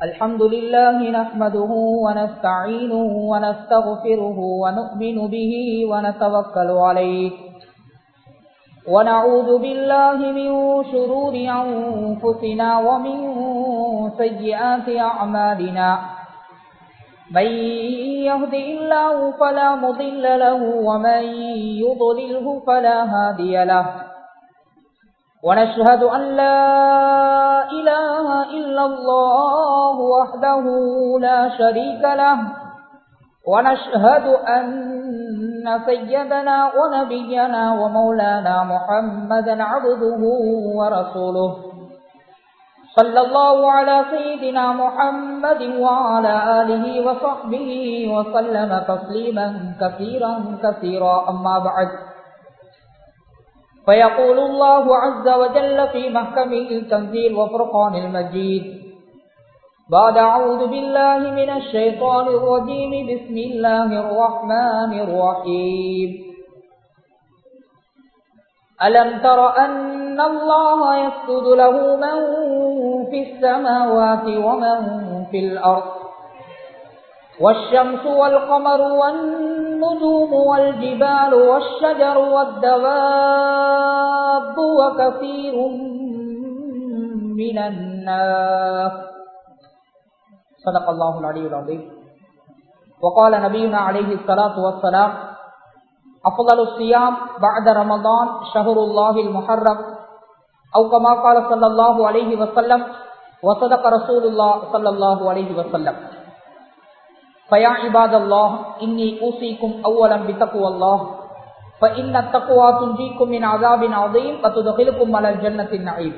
الحمد لله نحمده ونستعينه ونستغفره ونؤمن به ونتوكل عليه ونعوذ بالله من شرور أنفسنا ومن سيئات أعمالنا من يهد الله فلا مضل له ومن يضلله فلا هادي له ونشهد أن لا إله إلا الله وحده لا شريك له ونشهد أن سيدنا ونبينا ومولانا محمدا عبده ورسوله صلى الله على سيدنا محمد وعلى آله وصحبه وسلم تسليما كثيرا كثيرا أما بعد فيقول الله عز وجل في محكمه التنزيل وفرقان المجيد بعد أعوذ بالله من الشيطان الرجيم بسم الله الرحمن الرحيم ألم تر أن الله يسجد له من في السماوات ومن في الأرض والشمس والقمر والنجوم والجبال والشجر والدواب وكثير من الناس صدق الله العلي العظيم وقال نبينا عليه الصلاة والسلام أفضل الصيام بعد رمضان شهر الله المحرم أو كما قال صلى الله عليه وسلم وصدق رسول الله صلى الله عليه وسلم فيا عباد الله إني أوصيكم أولا بتقوى الله فإن التقوى تنجيكم من عذاب عظيم وتدخلكم على الجنة النعيم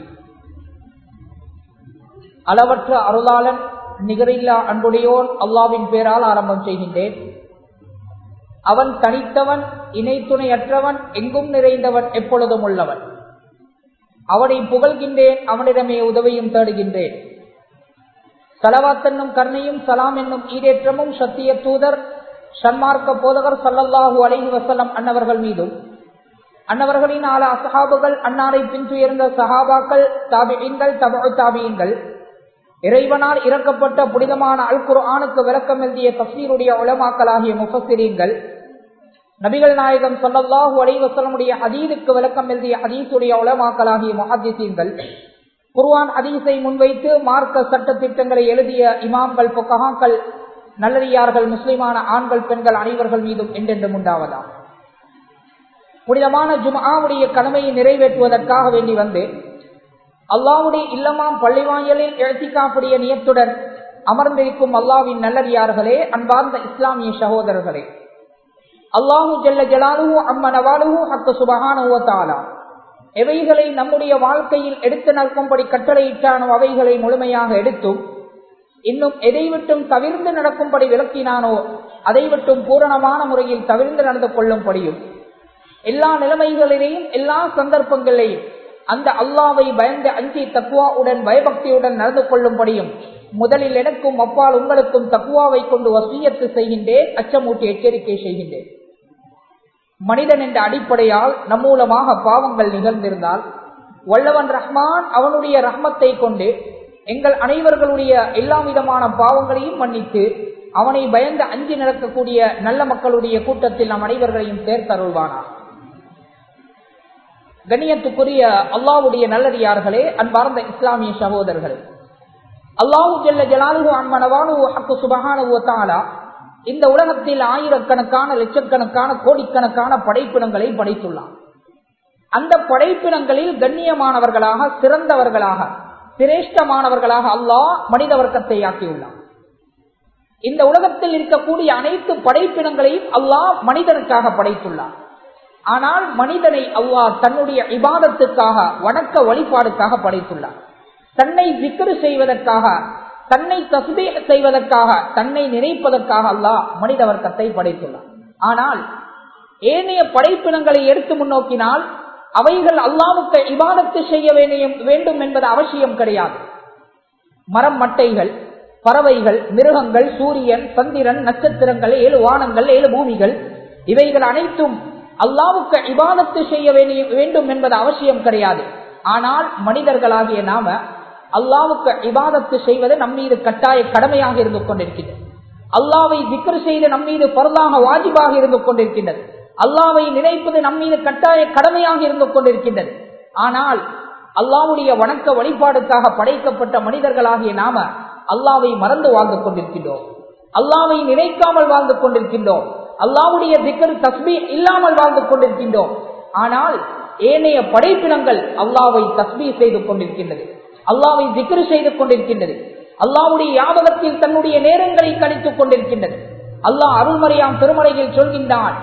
அளவற்ற அருளாளன் நிகரில்லா அன்புடையோன் அல்லாவின் பேரால் ஆரம்பம் செய்கின்றேன் அவன் தனித்தவன் இணை துணையற்றவன் எங்கும் நிறைந்தவன் எப்பொழுதும் உள்ளவன் அவனை புகழ்கின்றேன் அவனிடமே உதவியும் தேடுகின்றேன் சலவாத் என்னும் கருணையும் சலாம் என்னும் ஈடேற்றமும் சத்திய தூதர் சன்மார்க்க போதகர் சல்லல்லாஹூ அலஹி வசல்லம் அன்னவர்கள் மீதும் அன்னவர்களின் ஆல அசஹாபுகள் அன்னாரை பின்துயர்ந்த சஹாபாக்கள் தாபியங்கள் தபு தாபியங்கள் இறைவனால் இறக்கப்பட்ட புனிதமான அல் குர்ஆனுக்கு விளக்கம் எழுதிய தப்சீருடைய உலமாக்களாகிய முஃபசிரீன்கள் நபிகள் நாயகம் சொல்லல்லாஹு அலைவசலமுடைய ஹதீதுக்கு விளக்கம் எழுதிய ஹதீசுடைய உலமாக்களாகிய மஹாதிசீன்கள் குர்வான் ஹதீஸை முன்வைத்து மார்க்க சட்ட திட்டங்களை எழுதிய இமாம்கள் பொக்கஹாக்கள் நல்லடியார்கள் முஸ்லிமான ஆண்கள் பெண்கள் அனைவர்கள் மீதும் என்றென்றும் உண்டாவதாம் புனிதமான ஜுமாவுடைய கடமையை நிறைவேற்றுவதற்காக வேண்டி வந்து அல்லாவுடைய இல்லமாம் பள்ளிவாயலில் எழுத்திக்காப்புடைய நியத்துடன் அமர்ந்திருக்கும் அல்லாவின் நல்லடியார்களே அன்பார்ந்த இஸ்லாமிய சகோதரர்களே அல்லாஹு ஜல்ல ஜலாலுஹு அம்மனவாலுஹு ஹக்கு சுபஹானுவ தாலா எவைகளை நம்முடைய வாழ்க்கையில் எடுத்து நடக்கும்படி கட்டளையிட்டானோ அவைகளை முழுமையாக எடுத்தும் இன்னும் எதை விட்டும் தவிர்ந்து நடக்கும்படி விளக்கினானோ அதை விட்டும் பூரணமான முறையில் தவிர்ந்து நடந்து கொள்ளும்படியும் எல்லா நிலைமைகளிலேயும் எல்லா சந்தர்ப்பங்களிலேயும் அந்த அல்லாவை பயந்து அஞ்சி தக்குவாவுடன் பயபக்தியுடன் நடந்து கொள்ளும்படியும் முதலில் எனக்கும் அப்பால் உங்களுக்கும் தக்குவாவை கொண்டு வசியத்து செய்கின்றேன் அச்சமூட்டி எச்சரிக்கை செய்கின்றேன் மனிதன் என்ற அடிப்படையால் நம்மூலமாக பாவங்கள் நிகழ்ந்திருந்தால் வல்லவன் ரஹ்மான் அவனுடைய ரஹ்மத்தை கொண்டு எங்கள் அனைவர்களுடைய எல்லா விதமான பாவங்களையும் மன்னித்து அவனை பயந்து அஞ்சி நடக்கக்கூடிய நல்ல மக்களுடைய கூட்டத்தில் நம் அனைவர்களையும் சேர்த்தருள்வானா கண்ணியத்துக்குரிய அல்லாவுடைய நல்லடியார்களே அன்பார்ந்த இஸ்லாமிய சகோதரர்களே அல்லாஹூ ஜல்ல ஜலாலுகு அன்மனவானு ஹக்கு சுபகானுவ தாலா இந்த உலகத்தில் ஆயிரக்கணக்கான லட்சக்கணக்கான கோடிக்கணக்கான படைப்பினங்களை படைத்துள்ளார் அந்த படைப்பினங்களில் கண்ணியமானவர்களாக சிறந்தவர்களாக சிரேஷ்டமானவர்களாக அல்லாஹ் மனித வர்க்கத்தை ஆக்கியுள்ளார் இந்த உலகத்தில் இருக்கக்கூடிய அனைத்து படைப்பினங்களையும் அல்லாஹ் மனிதனுக்காக படைத்துள்ளார் ஆனால் மனிதனை அல்லாஹ் தன்னுடைய இபாதத்துக்காக வணக்க வழிபாடுக்காக படைத்துள்ளார் தன்னை விக்கிரு செய்வதற்காக தன்னை தஸ்பீ செய்வதற்காக தன்னை நினைப்பதற்காக அல்லாஹ் மனித வர்க்கத்தை படைத்துள்ளார் ஆனால் ஏனைய படைப்பினங்களை எடுத்து முன்னோக்கினால் அவைகள் அல்லாவுக்கு இபாதத்து செய்ய வேண்டும் என்பது அவசியம் கிடையாது மரம் மட்டைகள் பறவைகள் மிருகங்கள் சூரியன் சந்திரன் நட்சத்திரங்கள் ஏழு வானங்கள் ஏழு பூமிகள் இவைகள் அனைத்தும் அல்லாவுக்கு இபாதத்து செய்ய வேண்டும் என்பது அவசியம் கிடையாது ஆனால் மனிதர்களாகிய நாம அல்லாவுக்கு இபாதத்து செய்வது நம் மீது கட்டாய கடமையாக இருந்து கொண்டிருக்கின்றது அல்லாவை திக்ர் செய்து நம் மீது பரலாக வாஜிபாக இருந்து கொண்டிருக்கின்றது அல்லாவை நினைப்பது நம் மீது கட்டாய கடமையாக இருந்து கொண்டிருக்கின்றது ஆனால் அல்லாவுடைய வணக்க வழிபாடுக்காக படைக்கப்பட்ட மனிதர்களாகிய நாம அல்லாவை மறந்து வாழ்ந்து கொண்டிருக்கின்றோம் அல்லாவை நினைக்காமல் வாழ்ந்து கொண்டிருக்கின்றோம் அல்லாவுடைய திக்கர் தஸ்மீ இல்லாமல் வாழ்ந்து கொண்டிருக்கின்றோம் ஆனால் ஏனைய படைப்பினங்கள் அல்லாவை தஸ்மீ செய்து கொண்டிருக்கின்றது அல்லாவை திக்ரு செய்து கொண்டிருக்கின்றது அல்லாவுடைய யாபகத்தில் தன்னுடைய நேரங்களை கழித்துக் கொண்டிருக்கின்றது அல்லாஹ் அருள்மறையாம் திருமலையில் சொல்கின்றான்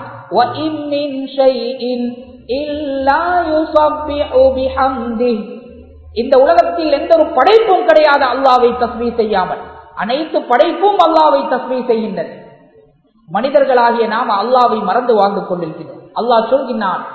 இந்த உலகத்தில் எந்த ஒரு படைப்பும் கிடையாது அல்லாவை தஸ்மீ செய்யாமல் அனைத்து படைப்பும் அல்லாவை தஸ்மீ செய்கின்றது மனிதர்களாகிய நாம அல்லாவை மறந்து வாழ்ந்து கொண்டிருக்கிறோம் அல்லாஹ் சொல்கின்றான்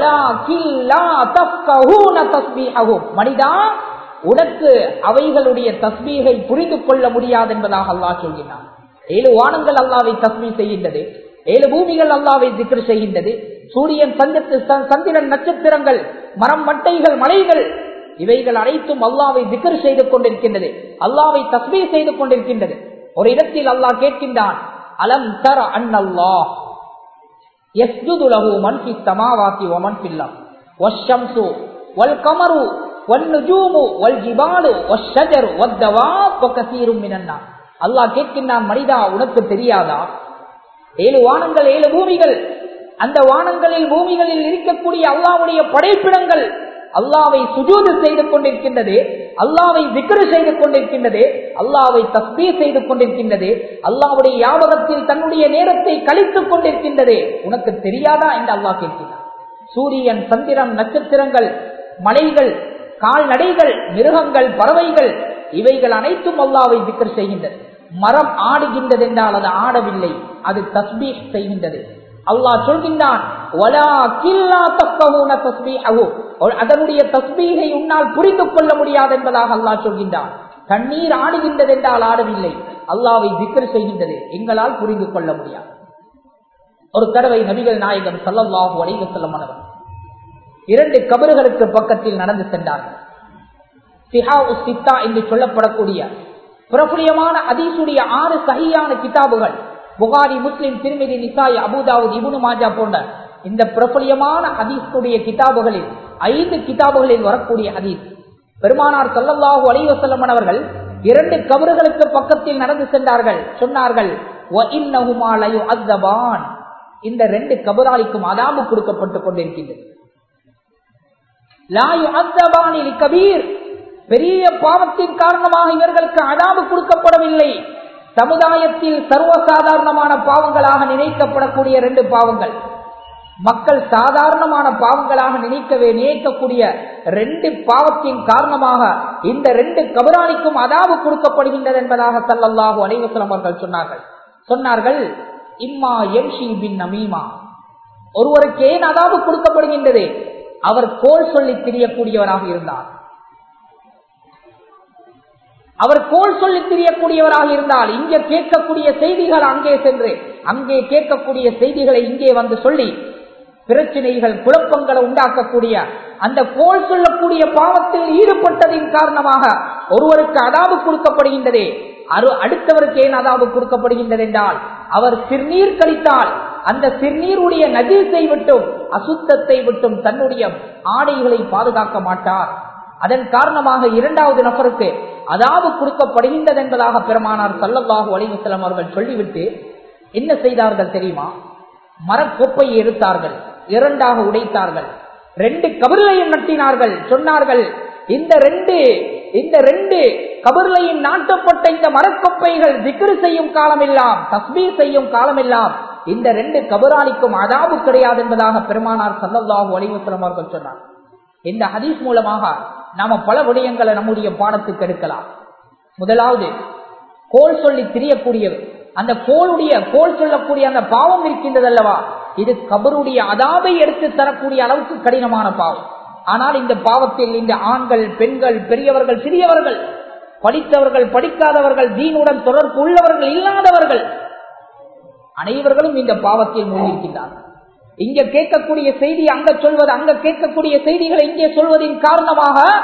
மனிதா உனக்கு அவைகளுடைய தஸ்மீகை புரிந்து கொள்ள முடியாது என்பதாக அல்லாஹ் சொல்கின்றான் ஏழு வானங்கள் அல்லாவை தஸ்மீ செய்கின்றது ஏழு பூமிகள் அல்லாவை திக்ரு செய்கின்றது சூரியன் சந்தித்து சந்திரன் நட்சத்திரங்கள் மரம் மட்டைகள் மலைகள் இவைகள் அனைத்தும் அல்லாவை திக்ரு செய்து கொண்டிருக்கின்றது அல்லாவை தஸ்மீ செய்து கொண்டிருக்கின்றது ஒரு இடத்தில் அல்லாஹ் கேட்கின்றான் அலம் தர அன்னல்லாஹ் يسجد له من في السماوات ومن في الارض والشمس والقمر والنجوم والجبال والشجر والدواب وكثير من الناس அல்லாஹ் கேட்கின்றான் மனிதா உனக்கு தெரியாதா ஏழு வானங்கள் ஏழு பூமிகள் அந்த வானங்களில் பூமிகளில் இருக்கக்கூடிய அல்லாவுடைய படைப்பிடங்கள் அல்லாவை சுஜூது செய்து கொண்டிருக்கின்றது அல்லாவை விக்கிர செய்து கொண்டிருக்கின்றது அல்லாவை தஸ்பீ செய்து கொண்டிருக்கின்றது அல்லாவுடைய யாபகத்தில் தன்னுடைய நேரத்தை கழித்துக் கொண்டிருக்கின்றது உனக்கு தெரியாதா என்று அல்லாஹ் கேட்கிறார் சூரியன் சந்திரம் நட்சத்திரங்கள் மலைகள் கால்நடைகள் மிருகங்கள் பறவைகள் இவைகள் அனைத்தும் அல்லாவை விக்கிர செய்கின்றது மரம் ஆடுகின்றது என்றால் அது ஆடவில்லை அது தஸ்பீஷ் செய்கின்றது அல்லாஹ் சொல்கின்றான் அதனுடைய தஸ்பீகை உன்னால் புரிந்து கொள்ள முடியாது என்பதாக அல்லாஹ் சொல்கின்றான் தண்ணீர் ஆடுகின்றது என்றால் ஆடவில்லை அல்லாவை திக்கர் செய்கின்றது எங்களால் புரிந்து கொள்ள முடியாது ஒரு தடவை நபிகள் நாயகம் சல்லல்லாஹு அலைவு செல்லமனவர் இரண்டு கபறுகளுக்கு பக்கத்தில் நடந்து சென்றார்கள் சிஹா சித்தா என்று சொல்லப்படக்கூடிய பிரபுலியமான அதீசுடைய ஆறு சகியான கிதாபுகள் புகாரி முஸ்லிம் திருமதி நிசாய் அபுதாவுத் இபுனு மாஜா போன்ற இந்த பிரபலியமான ஹதீஸுடைய கிதாபுகளில் ஐந்து கிதாபுகளில் வரக்கூடிய ஹதீஸ் பெருமானார் சல்லல்லாஹு அலைவசல்லமன் அவர்கள் இரண்டு கபறுகளுக்கு பக்கத்தில் நடந்து சென்றார்கள் சொன்னார்கள் இந்த ரெண்டு கபராளிக்கும் அதாபு கொடுக்கப்பட்டுக் கொண்டிருக்கின்றது கபீர் பெரிய பாவத்தின் காரணமாக இவர்களுக்கு அதாபு கொடுக்கப்படவில்லை சமுதாயத்தில் சர்வசாதாரணமான பாவங்களாக நினைக்கப்படக்கூடிய ரெண்டு பாவங்கள் மக்கள் சாதாரணமான பாவங்களாக நினைக்கவே நினைக்கக்கூடிய ரெண்டு பாவத்தின் காரணமாக இந்த ரெண்டு கபராளிக்கும் அதாவு கொடுக்கப்படுகின்றது என்பதாக சல்லல்லாஹு அலைவசலம் அவர்கள் சொன்னார்கள் சொன்னார்கள் இம்மா எம்ஷி பின் நமீமா ஒருவருக்கு ஏன் அதாவு கொடுக்கப்படுகின்றது அவர் கோல் சொல்லி தெரியக்கூடியவராக இருந்தார் அவர் கோல் சொல்லி தெரியக்கூடியவராக இருந்தால் இங்கே கேட்கக்கூடிய செய்திகள் அங்கே சென்று அங்கே கேட்கக்கூடிய செய்திகளை இங்கே வந்து சொல்லி பிரச்சனைகள் குழப்பங்களை உண்டாக்கக்கூடிய அந்த கோல் சொல்லக்கூடிய பாவத்தில் ஈடுபட்டதின் காரணமாக ஒருவருக்கு அதாவு கொடுக்கப்படுகின்றது அடுத்தவருக்கு ஏன் அதாவு கொடுக்கப்படுகின்றது என்றால் அவர் சிறுநீர் கழித்தால் அந்த சிறுநீருடைய நஜீசை விட்டும் அசுத்தத்தை விட்டும் தன்னுடைய ஆடைகளை பாதுகாக்க மாட்டார் அதன் காரணமாக இரண்டாவது நபருக்கு அதாவது கொடுக்கப்படுகின்றது என்பதாக பெருமானார் சல்லல்லாஹு அலிவசலம் அவர்கள் சொல்லிவிட்டு என்ன செய்தார்கள் தெரியுமா மரக்கொப்பையை எடுத்தார்கள் இரண்டாக உடைத்தார்கள் ரெண்டு கபர்களையும் நட்டினார்கள் சொன்னார்கள் இந்த ரெண்டு இந்த ரெண்டு கபர்களையும் நாட்டப்பட்ட இந்த மரக்கொப்பைகள் திக்ரு செய்யும் காலமெல்லாம் தஸ்பீ செய்யும் காலமெல்லாம் இந்த ரெண்டு கபராளிக்கும் அதாபு கிடையாது என்பதாக பெருமானார் சல்லல்லாஹு அலிவசலம் அவர்கள் சொன்னார் இந்த ஹதீஸ் மூலமாக நாம பல விடயங்களை நம்முடைய பாடத்துக்கு எடுக்கலாம் முதலாவது கோல் சொல்லி திரியக்கூடியவர் அந்த கோளுடைய கோல் சொல்லக்கூடிய அந்த பாவம் இருக்கின்றது அல்லவா இது கபருடைய அதாவை எடுத்து தரக்கூடிய அளவுக்கு கடினமான பாவம் ஆனால் இந்த பாவத்தில் இந்த ஆண்கள் பெண்கள் பெரியவர்கள் சிறியவர்கள் படித்தவர்கள் படிக்காதவர்கள் தீனுடன் தொடர்பு உள்ளவர்கள் இல்லாதவர்கள் அனைவர்களும் இந்த பாவத்தில் மூழ்கியிருக்கின்றார்கள் இங்க கேட்கக்கூடிய செய்தி அங்க சொல்வது அங்க கேட்கக்கூடிய செய்திகளை இங்கே சொல்வதின் காரணமாக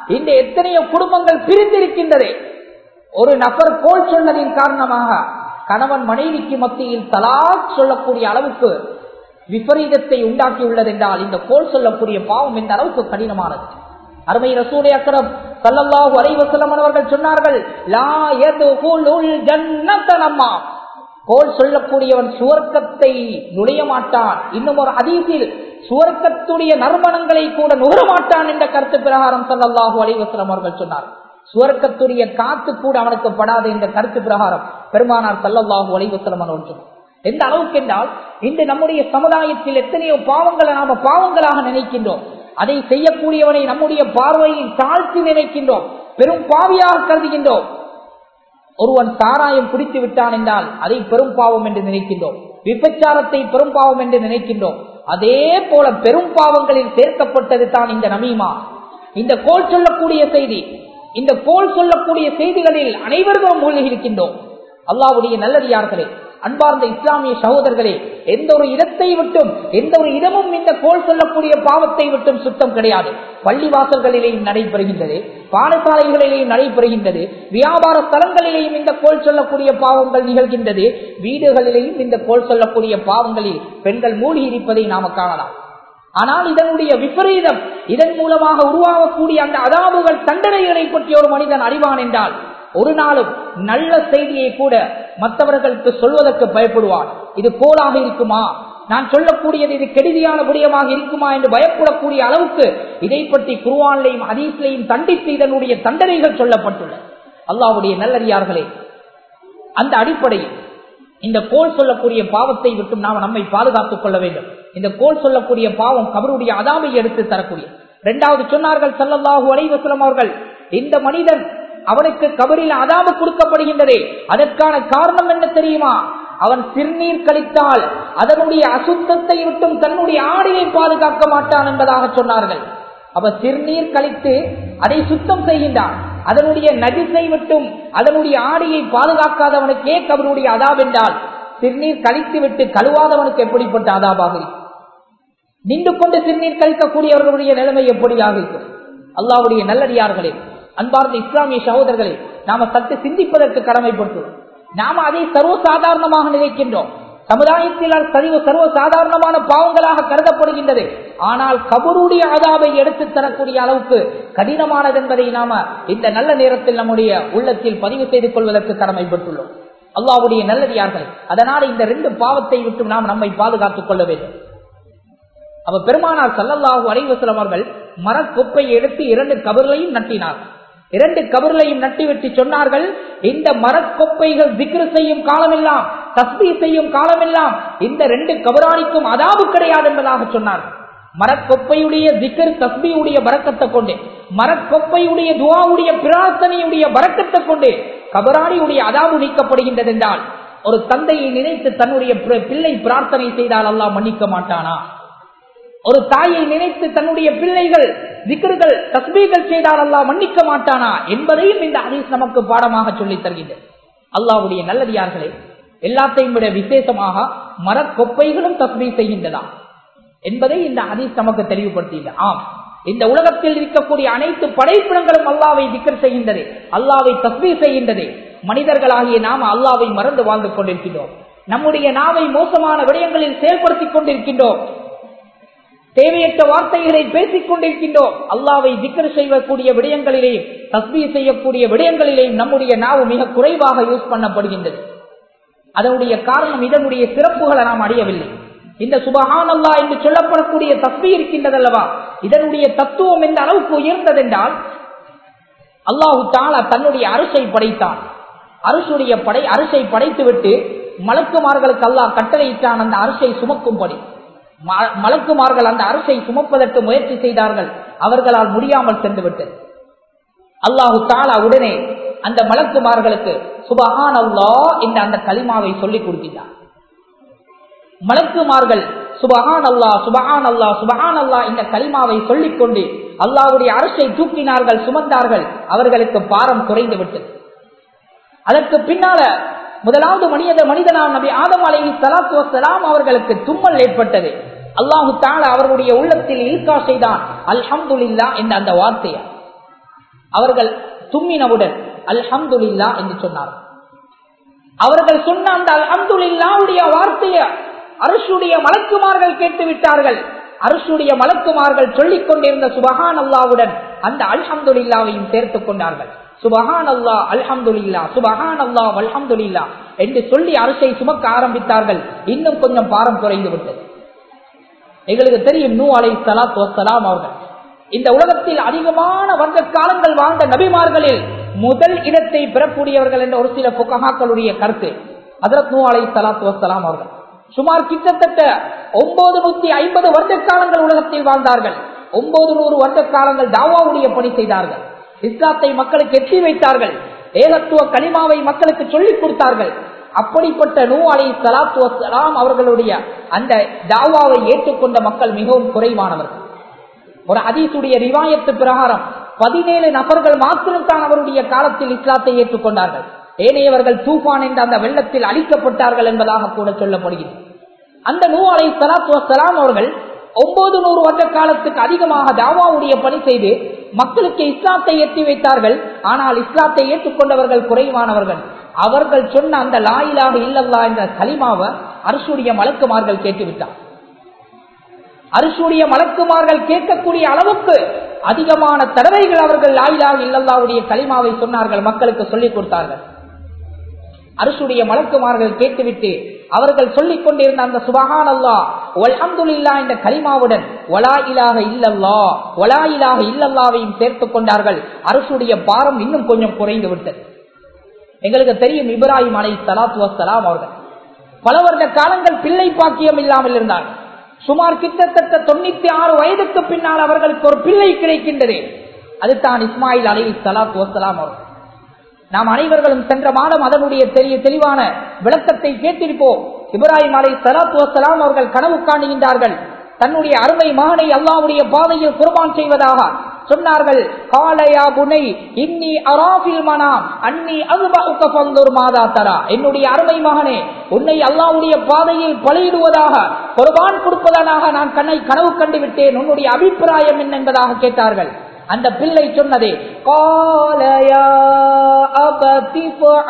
இந்த எத்தனையோ குடும்பங்கள் பிரிந்திருக்கின்றது ஒரு நபர் கோல் சொன்னதின் காரணமாக கணவன் மனைவிக்கு மத்தியில் தலாக் சொல்லக்கூடிய அளவுக்கு விபரீதத்தை உண்டாக்கியுள்ளது என்றால் இந்த கோல் சொல்லக்கூடிய பாவம் இந்த அளவுக்கு கடினமானது அருமை ரசூலை அக்கரம் சல்லல்லாஹு அலைவசலம் அவர்கள் சொன்னார்கள் லா யதுகுலுல் ஜன்னத நம்மா கோல் சொல்லக்கூடியவன் சுவர்க்கத்தை நுழைய மாட்டான் இன்னும் ஒரு அதீசில் சுவர்க்கத்துடைய நறுமணங்களை கூட நுகர மாட்டான் என்ற கருத்து பிரகாரம் சல்லல்லாஹு அலைவசலம் அவர்கள் சொன்னார் சுவர்க்கத்துடைய காத்து கூட அவனுக்கு படாது என்ற கருத்து பிரகாரம் பெருமானார் சல்லல்லாஹு அலைவசலம் அவர்கள் சொன்னார் எந்த அளவுக்கு என்றால் இன்று நம்முடைய சமுதாயத்தில் எத்தனையோ பாவங்களை நாம பாவங்களாக நினைக்கின்றோம் அதை செய்யக்கூடியவனை நம்முடைய பார்வையில் தாழ்த்தி நினைக்கின்றோம் பெரும் பாவியாக கருதுகின்றோம் ஒருவன் சாராயம் குடித்து விட்டான் என்றால் அதை பெரும் பாவம் என்று நினைக்கின்றோம் விபச்சாரத்தை பெரும் பாவம் என்று நினைக்கின்றோம் அதே போல பெரும் பாவங்களில் சேர்க்கப்பட்டது தான் இந்த நமீமா இந்த கோல் சொல்லக்கூடிய செய்தி இந்த கோல் சொல்லக்கூடிய செய்திகளில் அனைவர்களும் மூழ்கி இருக்கின்றோம் அல்லாவுடைய நல்லடியார்களே அன்பார்ந்த இஸ்லாமிய சகோதரர்களே எந்த ஒரு இடத்தை விட்டும் எந்த ஒரு இடமும் இந்த கோல் சொல்லக்கூடிய பாவத்தை விட்டும் சுத்தம் கிடையாது பள்ளிவாசல்களிலேயும் நடைபெறுகின்றது பாடசாலைகளிலேயும் நடைபெறுகின்றது வியாபார ஸ்தலங்களிலேயும் இந்த கோல் சொல்லக்கூடிய பாவங்கள் நிகழ்கின்றது வீடுகளிலேயும் இந்த கோல் சொல்லக்கூடிய பாவங்களில் பெண்கள் மூழ்கி இருப்பதை நாம காணலாம் ஆனால் இதனுடைய விபரீதம் இதன் மூலமாக உருவாகக்கூடிய அந்த அதாவுகள் தண்டனைகளை பற்றி ஒரு மனிதன் அறிவான் என்றால் ஒரு நாளும் நல்ல செய்தியை கூட மற்றவர்களுக்கு சொல்வதற்கு பயப்படுவான் இது கோலாக இருக்குமா நான் சொல்லக்கூடியது இது கெடுதியான விடயமாக இருக்குமா என்று பயப்படக்கூடிய அளவுக்கு இதை பற்றி குருவான்லையும் அதீஸ்லையும் தண்டித்து இதனுடைய தண்டனைகள் சொல்லப்பட்டுள்ளன அல்லாவுடைய நல்லறியார்களே அந்த அடிப்படையில் இந்த கோல் சொல்லக்கூடிய பாவத்தை விட்டும் நாம் நம்மை பாதுகாத்துக் கொள்ள வேண்டும் இந்த கோல் சொல்லக்கூடிய பாவம் கபருடைய அதாமை எடுத்து தரக்கூடிய இரண்டாவது சொன்னார்கள் சல்லல்லாஹு அலைவசலம் அவர்கள் இந்த மனிதன் அவனுக்கு கபரில் அதாபு கொடுக்கப்படுகின்றதே அதற்கான காரணம் என்ன தெரியுமா அவன் சிறுநீர் கழித்தால் அதனுடைய அசுத்தத்தை விட்டும் தன்னுடைய ஆடையை பாதுகாக்க மாட்டான் என்பதாக சொன்னார்கள் அவ சிறுநீர் கழித்து அதை சுத்தம் செய்கின்றான் அதனுடைய நதிசை விட்டும் அதனுடைய ஆடையை பாதுகாக்காதவனுக்கே கபருடைய அதாப் என்றால் சிறுநீர் கழித்து விட்டு கழுவாதவனுக்கு எப்படிப்பட்ட அதாபாக இருக்கும் நின்று கொண்டு சிறுநீர் கழிக்கக்கூடியவர்களுடைய நிலைமை எப்படியாக இருக்கும் அல்லாவுடைய நல்லடியார்களே அன்பார்ந்த இஸ்லாமிய சகோதரர்களை நாம சற்று சிந்திப்பதற்கு கடமைப்பட்டுள்ளோம் நாம அதை சர்வசாதாரணமாக நினைக்கின்றோம் சமுதாயத்தில் சரிவு சர்வ சாதாரணமான பாவங்களாக கருதப்படுகின்றது ஆனால் கபருடைய அதாவை எடுத்து தரக்கூடிய அளவுக்கு கடினமானது என்பதை நாம இந்த நல்ல நேரத்தில் நம்முடைய உள்ளத்தில் பதிவு செய்து கொள்வதற்கு கடமைப்பட்டுள்ளோம் அல்லாவுடைய நல்லதியார்கள் அதனால் இந்த ரெண்டு பாவத்தை விட்டு நாம் நம்மை பாதுகாத்துக் கொள்ள வேண்டும் அவ பெருமானார் சல்லல்லாஹு அலைவசலம் அவர்கள் மரக்கொப்பை எடுத்து இரண்டு கபர்களையும் நட்டினார் இரண்டு கபர்களையும் நட்டிவிட்டு சொன்னார்கள் இந்த மரக்கொப்பைகள் திக்ரு செய்யும் காலமெல்லாம் தஸ்பி செய்யும் காலமெல்லாம் இந்த ரெண்டு கபராணிக்கும் அதாவு கிடையாது என்பதாக சொன்னார் மரக்கொப்பையுடைய திக்கர் தஸ்பியுடைய பறக்கத்தை கொண்டு மரக்கொப்பையுடைய துவாவுடைய பிரார்த்தனையுடைய பறக்கத்தை கொண்டு கபராணியுடைய அதாவு நீக்கப்படுகின்றது என்றால் ஒரு தந்தையை நினைத்து தன்னுடைய பிள்ளை பிரார்த்தனை செய்தால் அல்லாஹ் மன்னிக்க மாட்டானா ஒரு தாயை நினைத்து தன்னுடைய பிள்ளைகள் விக்கர்கள் தஸ்பீகள் செய்தால் அல்லாஹ் மன்னிக்க மாட்டானா என்பதையும் இந்த ஹதீஸ் நமக்கு பாடமாக சொல்லித் தருகின்றது அல்லாவுடைய நல்லதியார்களே எல்லாத்தையும் விட விசேஷமாக மரக்கொப்பைகளும் தஸ்பீ செய்கின்றதா என்பதை இந்த ஹதீஸ் நமக்கு தெளிவுபடுத்தியது ஆம் இந்த உலகத்தில் இருக்கக்கூடிய அனைத்து படைப்பிடங்களும் அல்லாவை திக்கர் செய்கின்றது அல்லாவை தஸ்பீ செய்கின்றது மனிதர்களாகிய நாம் அல்லாவை மறந்து வாழ்ந்து கொண்டிருக்கின்றோம் நம்முடைய நாவை மோசமான விடயங்களில் செயல்படுத்திக் கொண்டிருக்கின்றோம் தேவையற்ற வார்த்தைகளை பேசிக் கொண்டிருக்கின்றோம் அல்லாவை திக்கர் செய்யக்கூடிய விடயங்களிலேயும் தஸ்மீ செய்யக்கூடிய விடயங்களிலேயும் நம்முடைய நாவு மிக குறைவாக யூஸ் பண்ணப்படுகின்றது அதனுடைய காரணம் இதனுடைய சிறப்புகளை நாம் அடையவில்லை இந்த சுபஹான் அல்லா என்று சொல்லப்படக்கூடிய தஸ்மி இருக்கின்றது அல்லவா இதனுடைய தத்துவம் எந்த அளவுக்கு உயர்ந்ததென்றால் அல்லாஹு தாலா தன்னுடைய அரசை படைத்தான் அரசுடைய படை அரசை படைத்துவிட்டு மலக்குமார்களுக்கு அல்லாஹ் கட்டளையிட்டான் அந்த அரசை சுமக்கும்படி மலக்குமார்கள் அந்த அரசை சுமப்பதற்கு முயற்சி செய்தார்கள் அவர்களால் முடியாமல் சென்று விட்டது அல்லாஹு தாலா உடனே அந்த மலக்குமார்களுக்கு சுபஹான் அல்லா என்ற அந்த களிமாவை சொல்லிக் கொடுக்கிறார் மலக்குமார்கள் சுபஹான் அல்லா சுபஹான் அல்லா சுபஹான் அல்லா இந்த களிமாவை சொல்லிக் கொண்டு அல்லாவுடைய அரசை தூக்கினார்கள் சுமந்தார்கள் அவர்களுக்கு பாரம் குறைந்து விட்டது அதற்கு பின்னால முதலாவது மனித மனிதனாம் நபி ஆதம் அலை சலாத்து வசலாம் அவர்களுக்கு தும்மல் ஏற்பட்டது அல்லாஹு தால அவர்களுடைய உள்ளத்தில் இல்கா செய்தான் அல்ஹம்துல்லா என்ற அந்த வார்த்தையை அவர்கள் தும்மினவுடன் அல்ஹம்துலில்லா என்று சொன்னார் அவர்கள் சொன்ன அந்த அல்ஹம்துலில்லாவுடைய வார்த்தையை அரசுடைய மலக்குமார்கள் கேட்டு விட்டார்கள் அரசுடைய மலக்குமார்கள் சொல்லிக் கொண்டிருந்த சுபஹான் அல்லாவுடன் அந்த அல்ஹம்துலில்லாவையும் சேர்த்துக் கொண்டார்கள் சுபஹான் அல்லா அல்ஹம்துலில்லா சுபஹான் அல்லா அல்ஹம்துலில்லா என்று சொல்லி அரசை சுமக்க ஆரம்பித்தார்கள் இன்னும் கொஞ்சம் பாரம் குறைந்து விட்டது எங்களுக்கு தெரியும் நூ அலை சலாத் வசலாம் அவர்கள் இந்த உலகத்தில் அதிகமான வர்க்க காலங்கள் வாழ்ந்த நபிமார்களில் முதல் இடத்தை பெறக்கூடியவர்கள் என்ற ஒரு சில புகஹாக்களுடைய கருத்து அதரத் நூ அலை சலாத் வசலாம் அவர்கள் சுமார் கிட்டத்தட்ட ஒன்பது நூத்தி ஐம்பது வருட காலங்கள் உலகத்தில் வாழ்ந்தார்கள் ஒன்பது நூறு வருட காலங்கள் தாவாவுடைய பணி செய்தார்கள் இஸ்லாத்தை மக்களுக்கு எட்டி வைத்தார்கள் ஏகத்துவ கனிமாவை மக்களுக்கு சொல்லிக் கொடுத்தார்கள் அப்படிப்பட்ட நூ அலை சலாத்து வசலாம் அவர்களுடைய அந்த தாவாவை ஏற்றுக்கொண்ட மக்கள் மிகவும் குறைவானவர்கள் ஒரு அதீசுடைய ரிவாயத்து பிரகாரம் பதினேழு நபர்கள் மாத்திரம்தான் அவருடைய காலத்தில் இஸ்லாத்தை ஏற்றுக்கொண்டார்கள் ஏனையவர்கள் தூஃபான் என்ற அந்த வெள்ளத்தில் அழிக்கப்பட்டார்கள் என்பதாக கூட சொல்லப்படுகிறது அந்த நூ அலை சலாத்து வசலாம் அவர்கள் ஒன்பது நூறு வருட காலத்துக்கு அதிகமாக தாவாவுடைய பணி செய்து மக்களுக்கு இஸ்லாத்தை எட்டி வைத்தார்கள் ஆனால் இஸ்லாத்தை ஏற்றுக்கொண்டவர்கள் குறைவானவர்கள் அவர்கள் சொன்ன அந்த லாயிலாக இல்லல்லா என்ற கலிமாவை அரசுடைய மலக்குமார்கள் கேட்டுவிட்டார் அரசுடைய மலக்குமார்கள் கேட்கக்கூடிய அளவுக்கு அதிகமான தடவைகள் அவர்கள் லாயிலாக இல்லல்லாவுடைய கலிமாவை சொன்னார்கள் மக்களுக்கு சொல்லிக் கொடுத்தார்கள் அரசுடைய மலக்குமார்கள் கேட்டுவிட்டு அவர்கள் சொல்லிக் கொண்டிருந்த அந்த சுபகான் அல்லா அல்ஹம்துல்லா என்ற கலிமாவுடன் ஒலா இலாக இல்லல்லா ஒலா இலாக இல்லல்லாவையும் சேர்த்துக் கொண்டார்கள் அரசுடைய பாரம் இன்னும் கொஞ்சம் குறைந்து விட்டது எங்களுக்கு தெரியும் இப்ராஹிம் அலை சலாத்து வசலாம் அவர்கள் பல வருட காலங்கள் பிள்ளை பாக்கியம் இல்லாமல் இருந்தார்கள் சுமார் கிட்டத்தட்ட தொண்ணூத்தி ஆறு வயதுக்கு பின்னால் அவர்களுக்கு ஒரு பிள்ளை கிடைக்கின்றது அதுதான் இஸ்மாயில் அலை சலாத்து வசலாம் அவர்கள் நாம் அனைவர்களும் சென்ற மாதம் அதனுடைய தெரிய தெளிவான விளக்கத்தை கேட்டிருப்போம் இப்ராஹிம் அலை சலாத்து வசலாம் அவர்கள் கனவு காணுகின்றார்கள் தன்னுடைய அருமை மகனை அல்லாவுடைய பாதையில் குர்பான் செய்வதாக சொன்னார்கள் காலையா புனை இன்னி அராபில் மனாம் அன்னி அல்புக்க பந்தூர் மாதா தரா என்னுடைய அருமை மகனே உன்னை அல்லாவுடைய பாதையில் பலியிடுவதாக குர்பான் கொடுப்பதனாக நான் கண்ணை கனவு கண்டு விட்டேன் உன்னுடைய அபிப்பிராயம் என்ன என்பதாக கேட்டார்கள் அந்த பிள்ளை சொன்னதே காலையா அபதி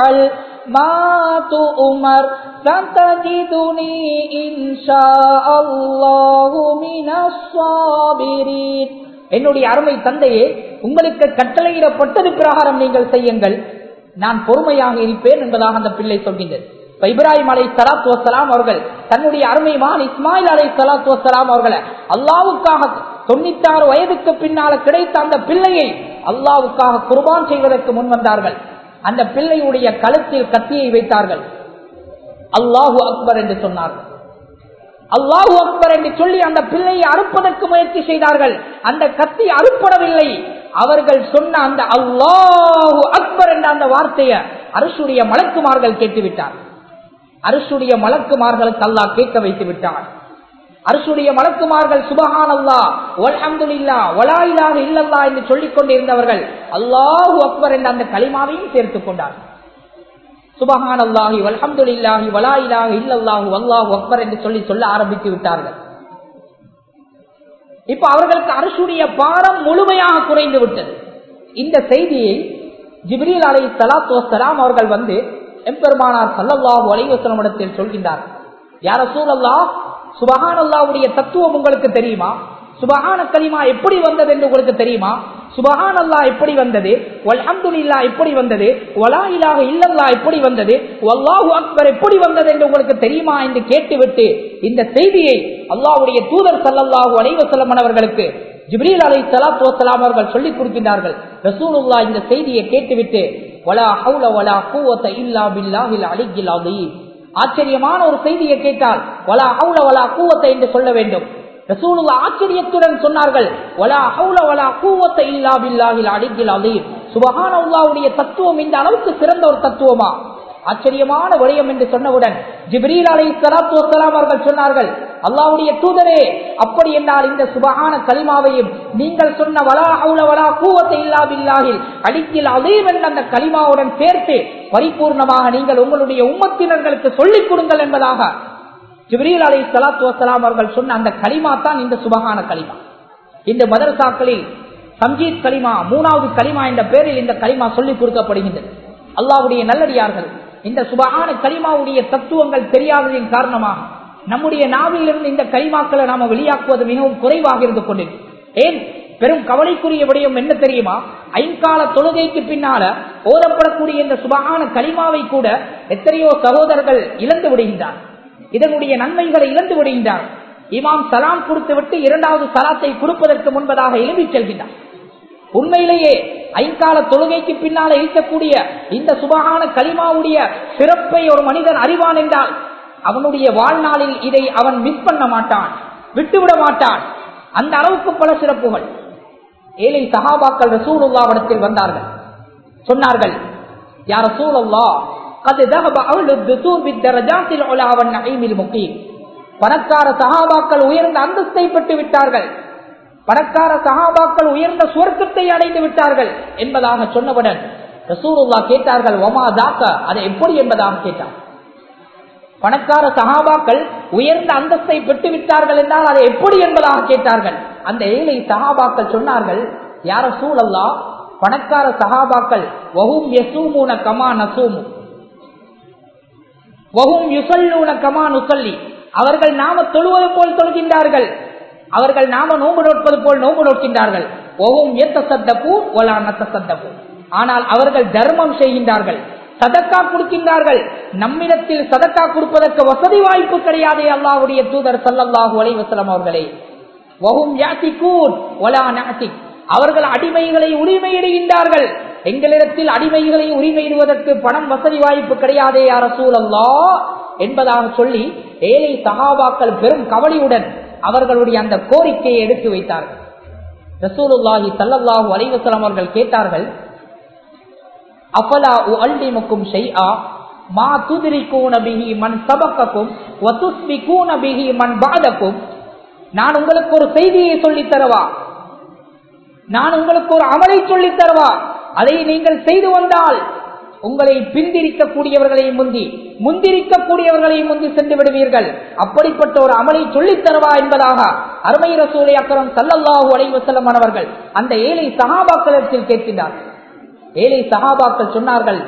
மாது உமர் ستجدني إن شاء الله من الصابرين என்னுடைய அருமை தந்தையே உங்களுக்கு கட்டளையிடப்பட்டது பிரகாரம் நீங்கள் செய்யுங்கள் நான் பொறுமையாக இருப்பேன் என்பதாக அந்த பிள்ளை சொல்கின்றது இப்ராஹிம் அலை சலாத்து வசலாம் அவர்கள் தன்னுடைய அருமை மகன் இஸ்மாயில் அலை சலாத்து வசலாம் அவர்களை அல்லாவுக்காக தொண்ணூத்தி ஆறு வயதுக்கு பின்னால கிடைத்த அந்த பிள்ளையை அல்லாவுக்காக குர்பான் செய்வதற்கு முன் வந்தார்கள் அந்த பிள்ளையுடைய கழுத்தில் கத்தியை வைத்தார்கள் அல்லாஹு அக்பர் என்று சொன்னார்கள் அல்லாஹு அக்பர் என்று சொல்லி அந்த பிள்ளையை அறுப்பதற்கு முயற்சி செய்தார்கள் அந்த கத்தி அறுப்படவில்லை அவர்கள் சொன்ன அந்த அல்லாஹு அக்பர் என்ற அந்த வார்த்தையை அரசுடைய மலக்குமார்கள் கேட்டுவிட்டார் அரசுடைய மலக்குமார்களுக்கு அல்லாஹ் கேட்க வைத்து விட்டார் அரசுடைய மலக்குமார்கள் சுபஹான் அல்லா ஒல்ஹம்துல்லா ஒலாயிலாக இல்லல்லா என்று சொல்லிக் கொண்டிருந்தவர்கள் அல்லாஹு அக்பர் என்ற அந்த களிமாவையும் சேர்த்துக் கொண்டார்கள் சுபஹான் அல்லாஹி வல்ஹம்துல்லாஹி வலாயிலாக இல்லல்லாஹு அல்லாஹு அக்பர் என்று சொல்லி சொல்ல ஆரம்பித்து விட்டார்கள் இப்ப அவர்களுக்கு அரசுடைய பாரம் முழுமையாக குறைந்து விட்டது இந்த செய்தியை ஜிப்ரீல் அலை சலாத்து வசலாம் அவர்கள் வந்து எம்பெருமானார் சல்லல்லாஹு அலைவசனமிடத்தில் சொல்கின்றார் யார சூழல்லா சுபஹான் அல்லாவுடைய தத்துவம் உங்களுக்கு தெரியுமா சுபஹான கலிமா எப்படி வந்தது என்று உங்களுக்கு தெரியுமா சுபஹான் அல்லா எப்படி வந்தது அல்ஹம்துல்லா எப்படி வந்தது ஒலா இலாக இல்லல்லா எப்படி வந்தது வல்லாஹு அக்பர் எப்படி வந்தது என்று உங்களுக்கு தெரியுமா என்று கேட்டுவிட்டு இந்த செய்தியை அல்லாவுடைய தூதர் சல்லல்லாஹு அலைவசல்லம் அவர்களுக்கு ஜிப்ரீல் அலை சலாத்து வசலாம் அவர்கள் சொல்லிக் கொடுக்கின்றார்கள் ரசூலுல்லா இந்த செய்தியை கேட்டுவிட்டு வலா ஹவுல வலா கூவத்த இல்லா பில்லாஹில் அலிகில் அதீம் ஆச்சரியமான ஒரு செய்தியை கேட்டால் வலா ஹவுல வலா கூவத்தை என்று சொல்ல வேண்டும் ரசூலுல்லா ஆச்சரியத்துடன் சொன்னார்கள் வலா ஹவுல வலா கூவத்த இல்லா பில்லாஹில் அலிகில் அதீம் சுபஹானல்லாவுடைய தத்துவம் இந்த அளவுக்கு சிறந்த ஒரு தத்துவமா ஆச்சரியமான விடயம் என்று சொன்னவுடன் ஜிப்ரீல் அலை சலாத்து வசலாம் அவர்கள் சொன்னார்கள் அல்லாவுடைய தூதரே அப்படி என்றால் இந்த சுபகான கலிமாவையும் நீங்கள் சொன்ன வலா அவுல வலா கூவத்தை இல்லா பில்லாகில் அடிக்கில் அதேம் என்ற அந்த கலிமாவுடன் சேர்த்து பரிபூர்ணமாக நீங்கள் உங்களுடைய உம்மத்தினர்களுக்கு சொல்லிக் கொடுங்கள் என்பதாக ஜிப்ரீல் அலை சலாத்து வசலாம் அவர்கள் சொன்ன அந்த களிமா தான் இந்த சுபகான களிமா இந்த மதரசாக்களில் சம்ஜீத் கலிமா மூணாவது கலிமா என்ற பெயரில் இந்த கலிமா சொல்லிக் கொடுக்கப்படுகின்றது அல்லாவுடைய நல்லடியார்கள் இந்த சுபகான கலிமாவுடைய தத்துவங்கள் தெரியாததின் காரணமாக நம்முடைய நாவிலிருந்து இந்த கலிமாக்களை நாம வெளியாக்குவது மிகவும் குறைவாக இருந்து கொண்டிருக்கும் ஏன் பெரும் கவலைக்குரிய விடயம் என்ன தெரியுமா ஐங்கால தொழுகைக்கு பின்னால ஓதப்படக்கூடிய இந்த சுபகான கலிமாவை கூட எத்தனையோ சகோதரர்கள் இழந்து விடுகின்றார் இதனுடைய நன்மைகளை இழந்து விடுகின்றார் இமாம் சலாம் கொடுத்து விட்டு இரண்டாவது சலாத்தை கொடுப்பதற்கு முன்பதாக எழுதி செல்கின்றார் உண்மையிலேயே ஐங்கால தொழுகைக்கு பின்னால இருக்கக்கூடிய இந்த சுபகான களிமாவுடைய சிறப்பை ஒரு மனிதன் அறிவான் என்றால் அவனுடைய வாழ்நாளில் இதை அவன் மிஸ் பண்ண மாட்டான் விட்டுவிட மாட்டான் அந்த அளவுக்கு பல சிறப்புகள் ஏழை சகாபாக்கள் ரசூலுல்லாவிடத்தில் வந்தார்கள் சொன்னார்கள் யார் ரசூலுல்லா கது தஹப அவுலு துசூர் பித்தரஜாத்தில் உலாவன் நகைமில் முக்கீம் பணக்கார சகாபாக்கள் உயர்ந்த அந்தஸ்தை பெற்று விட்டார்கள் பணக்கார சகாபாக்கள் உயர்ந்த சுவர்க்கத்தை அடைந்து விட்டார்கள் என்பதாக சொன்னவுடன் ரசூலுல்லா கேட்டார்கள் ஒமா தாக்க அதை எப்படி என்பதாக கேட்டார் பணக்கார சகாபாக்கள் உயர்ந்த அந்தஸ்தை பெற்று விட்டார்கள் என்றால் அதை எப்படி என்பதாக கேட்டார்கள் அந்த ஏழை சகாபாக்கள் சொன்னார்கள் யார சூழல்லா பணக்கார சகாபாக்கள் வகும் யசூமூன கமா நசூமு வகும் யுசல்லூன கமா நுசல்லி அவர்கள் நாம தொழுவது போல் தொழுகின்றார்கள் அவர்கள் நாம நோம்பு நோட்பது போல் நோம்பு நோக்கின்றார்கள் ஒவ்வொரு ஏத்த சத்தப்பூ ஒலா நத்த சத்தப்பூ ஆனால் அவர்கள் தர்மம் செய்கின்றார்கள் சதக்கா கொடுக்கின்றார்கள் நம்மிடத்தில் சதக்கா கொடுப்பதற்கு வசதி வாய்ப்பு கிடையாதே அல்லாவுடைய தூதர் சல்லல்லாஹு அலைவசலம் அவர்களே வகும் யாசிக்கூன் ஒலா நாசிக் அவர்கள் அடிமைகளை உரிமையிடுகின்றார்கள் எங்களிடத்தில் அடிமைகளை உரிமையிடுவதற்கு பணம் வசதி வாய்ப்பு கிடையாதே அரசூல் அல்லா என்பதாக சொல்லி ஏழை சகாபாக்கள் பெரும் கவலையுடன் அவர்களுடைய அந்த கோரிக்கையை எடுத்து வைத்தார்கள் ரசூலுல்லாஹி சல்லல்லாஹு அலைவசலம் அவர்கள் கேட்டார்கள் அஃபலா உ அல்டிமுக்கும் ஷைஆ மா துதிரிக்கூன பிஹி மன் சபக்கக்கும் வதுஸ்பிகூன பிஹி மன் பாதக்கும் நான் உங்களுக்கு ஒரு செய்தியை சொல்லித் தரவா நான் உங்களுக்கு ஒரு அமலை சொல்லித் தரவா அதை நீங்கள் செய்து வந்தால் உங்களை பிந்திரிக்கக்கூடியவர்களை முந்தி முந்திரிக்கக்கூடியவர்களை முந்தி சென்று விடுவீர்கள் அப்படிப்பட்ட ஒரு அமலை சொல்லித் தருவா என்பதாக அருமை ரசூலை அக்கரம் சல்லல்லாஹு அலைவசல்லம் அவர்கள் அந்த ஏழை சகாபாக்களிடத்தில் கேட்கின்றார் ஏழை சகாபாக்கள் சொன்னார்கள்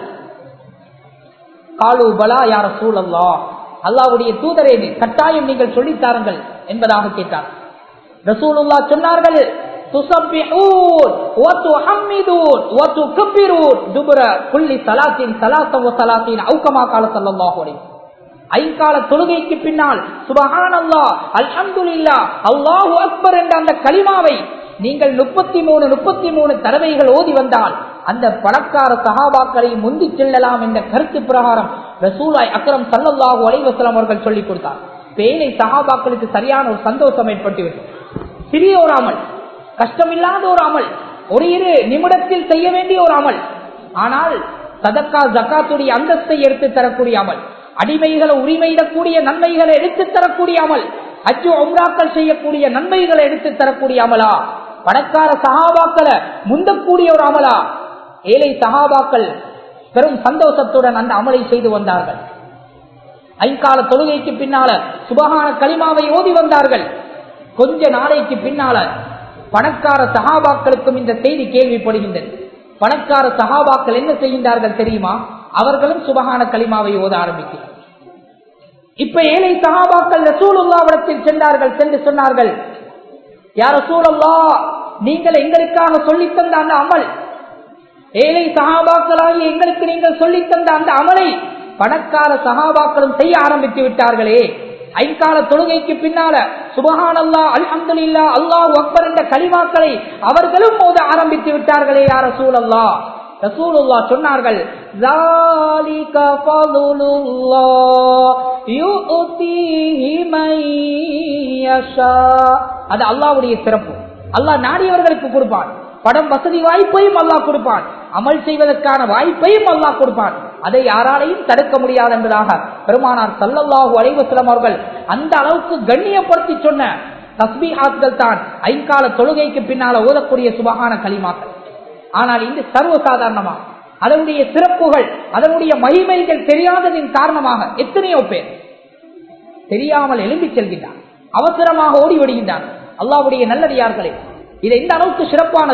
காலு பலா யார சூழல்லா அல்லாவுடைய தூதரே கட்டாயம் நீங்கள் சொல்லித்தாருங்கள் என்பதாக கேட்டார் ரசூலுல்லா சொன்னார்கள் تسبحون وتحمدون وتكبرون دبر كل صلاة ثلاثة وثلاثين أو كما قال صلى الله عليه ஐங்கால தொழுகைக்கு பின்னால் சுபஹான் அல்லா அல்ஹம்துல்லா அல்லாஹு அக்பர் என்ற அந்த கலிமாவை நீங்கள் முப்பத்தி மூணு முப்பத்தி மூணு தடவைகள் ஓதி வந்தால் அந்த பணக்கார சகாபாக்களை முந்தி செல்லலாம் என்ற கருத்து பிரகாரம் ரசூலாய் அக்ரம் சல்லல்லாஹு அலைவசலம் அவர்கள் சொல்லிக் கொடுத்தார் பேலை சகாபாக்களுக்கு சரியான ஒரு சந்தோஷம் ஏற்பட்டுவிட்டது சிறிய ஒரு அமல் கஷ்டமில்லாத ஒரு அமல் ஒரு இரு நிமிடத்தில் செய்ய வேண்டிய ஒரு அமல் ஆனால் சதக்கா ஜக்காத்துடைய அந்தஸ்தை எடுத்து தரக்கூடிய அமல் அடிமைகளை உரிமையிடக்கூடிய நன்மைகளை எடுத்து தரக்கூடிய அமல் அச்சு ஒம்ராக்கள் செய்யக்கூடிய நன்மைகளை எடுத்து தரக்கூடிய அமலா பணக்கார சகாபாக்களை முந்தக்கூடிய ஒரு அமலா ஏழை சகாபாக்கள் பெரும் சந்தோஷத்துடன் அந்த அமலை செய்து வந்தார்கள் ஐங்கால தொழுகைக்கு பின்னால சுபகான களிமாவை ஓதி வந்தார்கள் கொஞ்ச நாளைக்கு பின்னால பணக்கார சகாபாக்களுக்கும் இந்த செய்தி கேள்விப்படுகின்றது பணக்கார சகாபாக்கள் என்ன செய்கின்றார்கள் தெரியுமா அவர்களும் சுபகான களிமாவை ஓத ஆரம்பிக்கிறார் இப்ப ஏழை சகாபாக்கள் ரசூலுல்லாவிடத்தில் சென்றார்கள் சென்று சொன்னார்கள் யார் ரசூலல்லா நீங்கள் எங்களுக்காக சொல்லித் தந்த அந்த அமல் ஏழை சகாபாக்களாகி எங்களுக்கு நீங்கள் சொல்லித் தந்த அந்த அமலை பணக்கார சகாபாக்களும் செய்ய ஆரம்பித்து விட்டார்களே ஐங்கால தொழுகைக்கு பின்னால சுபஹான் அல்லா அல்ஹம்துல்லா அல்லாஹ் அக்பர் என்ற கலிமாக்களை அவர்களும் மோத ஆரம்பித்து விட்டார்களே யார் ரசூலல்லா ரசூலுல்லா சொன்னார்கள் ذَلِكَ فَضْلُ اللَّهِ يُؤْتِيهِ مَن يَشَاءُ அது அல்லாஹ்வுடைய சிறப்பு அல்லாஹ் நாடியவர்களுக்கு கொடுப்பான் படம் வசதி வாய்ப்பையும் அல்லாஹ் கொடுப்பான் அமல் செய்வதற்கான வாய்ப்பையும் அல்லாஹ் கொடுப்பான் அதை யாராலையும் தடுக்க முடியாது என்பதாக பெருமானார் சல்லல்லாஹு அலைவசலம் அவர்கள் அந்த அளவுக்கு கண்ணியப்படுத்தி சொன்ன தஸ்பீஹாத்கள் தான் ஐங்கால தொழுகைக்கு பின்னால ஓதக்கூடிய சுபகான களிமாக்கள் ஆனால் இன்று சர்வசாதாரணமா அதனுடைய சிறப்புகள் அதனுடைய மகிமைகள் தெரியாததின் காரணமாக எத்தனையோ பேர் தெரியாமல் எழும்பி செல்கின்றார் அவசரமாக ஓடி விடுகின்றார் அல்லாவுடைய நல்லடியார்களே இது எந்த அளவுக்கு சிறப்பானது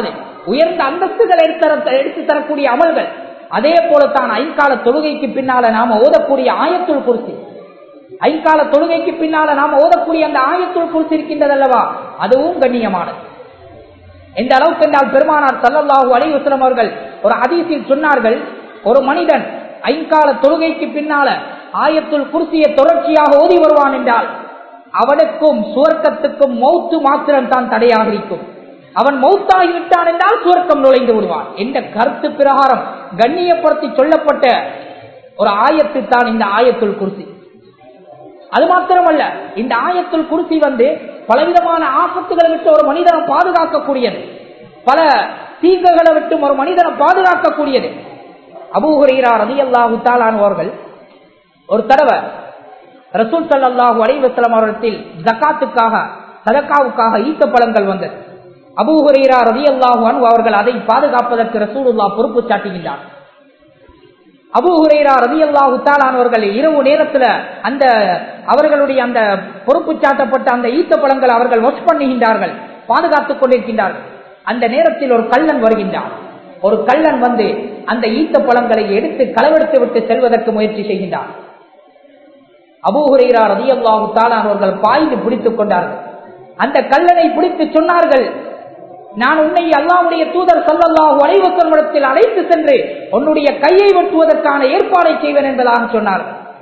உயர்ந்த அந்தஸ்துகள் எடுத்து எடுத்து தரக்கூடிய அமல்கள் அதே போலத்தான் ஐங்கால தொழுகைக்கு பின்னால நாம ஓதக்கூடிய ஆயத்துள் குருசி ஐங்கால தொழுகைக்கு பின்னால நாம ஓதக்கூடிய அந்த ஆயத்துள் குருசி இருக்கின்றது அல்லவா அதுவும் கண்ணியமானது எந்த அளவுக்கு என்றால் பெருமானார் சல்லல்லாஹு அலைவசலம் அவர்கள் ஒரு அதிசயில் சொன்னார்கள் ஒரு மனிதன் ஐங்கால தொழுகைக்கு பின்னால ஆயத்துள் குருசியை தொடர்ச்சியாக ஓதி வருவான் என்றால் அவனுக்கும் சுவர்க்கத்துக்கும் மௌத்து மாத்திரம் தான் தடையாக இருக்கும் அவன் மௌத்தாகிவிட்டான் என்றால் சுவர்க்கம் நுழைந்து விடுவான் என்ற கருத்து பிரகாரம் கண்ணியப்படுத்தி சொல்லப்பட்ட ஒரு ஆயத்து தான் இந்த ஆயத்துள் குருசி அது மாத்திரமல்ல இந்த ஆயத்துள் குருசி வந்து பலவிதமான ஆபத்துகளை விட்டு ஒரு மனிதனை பாதுகாக்கக்கூடியது பல தீங்குகளை விட்டு ஒரு மனிதனை பாதுகாக்கக்கூடியது அபூஹுரீரா ரதி அல்லாஹு தாலானவர்கள் ஒரு தடவை ரசூல் சல்லாஹூ அலைவசலம் அவர்களிடத்தில் ஜக்காத்துக்காக சதக்காவுக்காக ஈத்த பழங்கள் வந்தது அபூஹுரீரா ரதி அல்லாஹு அவர்கள் அதை பாதுகாப்பதற்கு ரசூலுல்லா பொறுப்பு சாட்டுகின்றார் அபூஹுரேரா ரதி அல்லாஹு தாலானவர்கள் இரவு நேரத்துல அந்த அவர்களுடைய அந்த பொறுப்பு சாட்டப்பட்ட அந்த ஈத்த பழங்கள் அவர்கள் ஒர்க் பண்ணுகின்றார்கள் பாதுகாத்துக் கொண்டிருக்கின்றார்கள் அந்த நேரத்தில் ஒரு கள்ளன் வருகின்றார் ஒரு கள்ளன் வந்து அந்த ஈத்த பழங்களை எடுத்து களவெடுத்து விட்டு செல்வதற்கு முயற்சி செய்கின்றார் அபூஹுரேரா ரதி அல்லாஹு தாலானவர்கள் பாய்ந்து பிடித்துக் கொண்டார்கள் அந்த கல்லனை பிடித்து சொன்னார்கள் நான் உன்னை அல்லாவுடைய தூதர் சல்லல்லாஹு அலைவசமிடத்தில் அழைத்து சென்று உன்னுடைய கையை வெட்டுவதற்கான ஏற்பாடை செய்வேன் என்பதாக சொன்னார்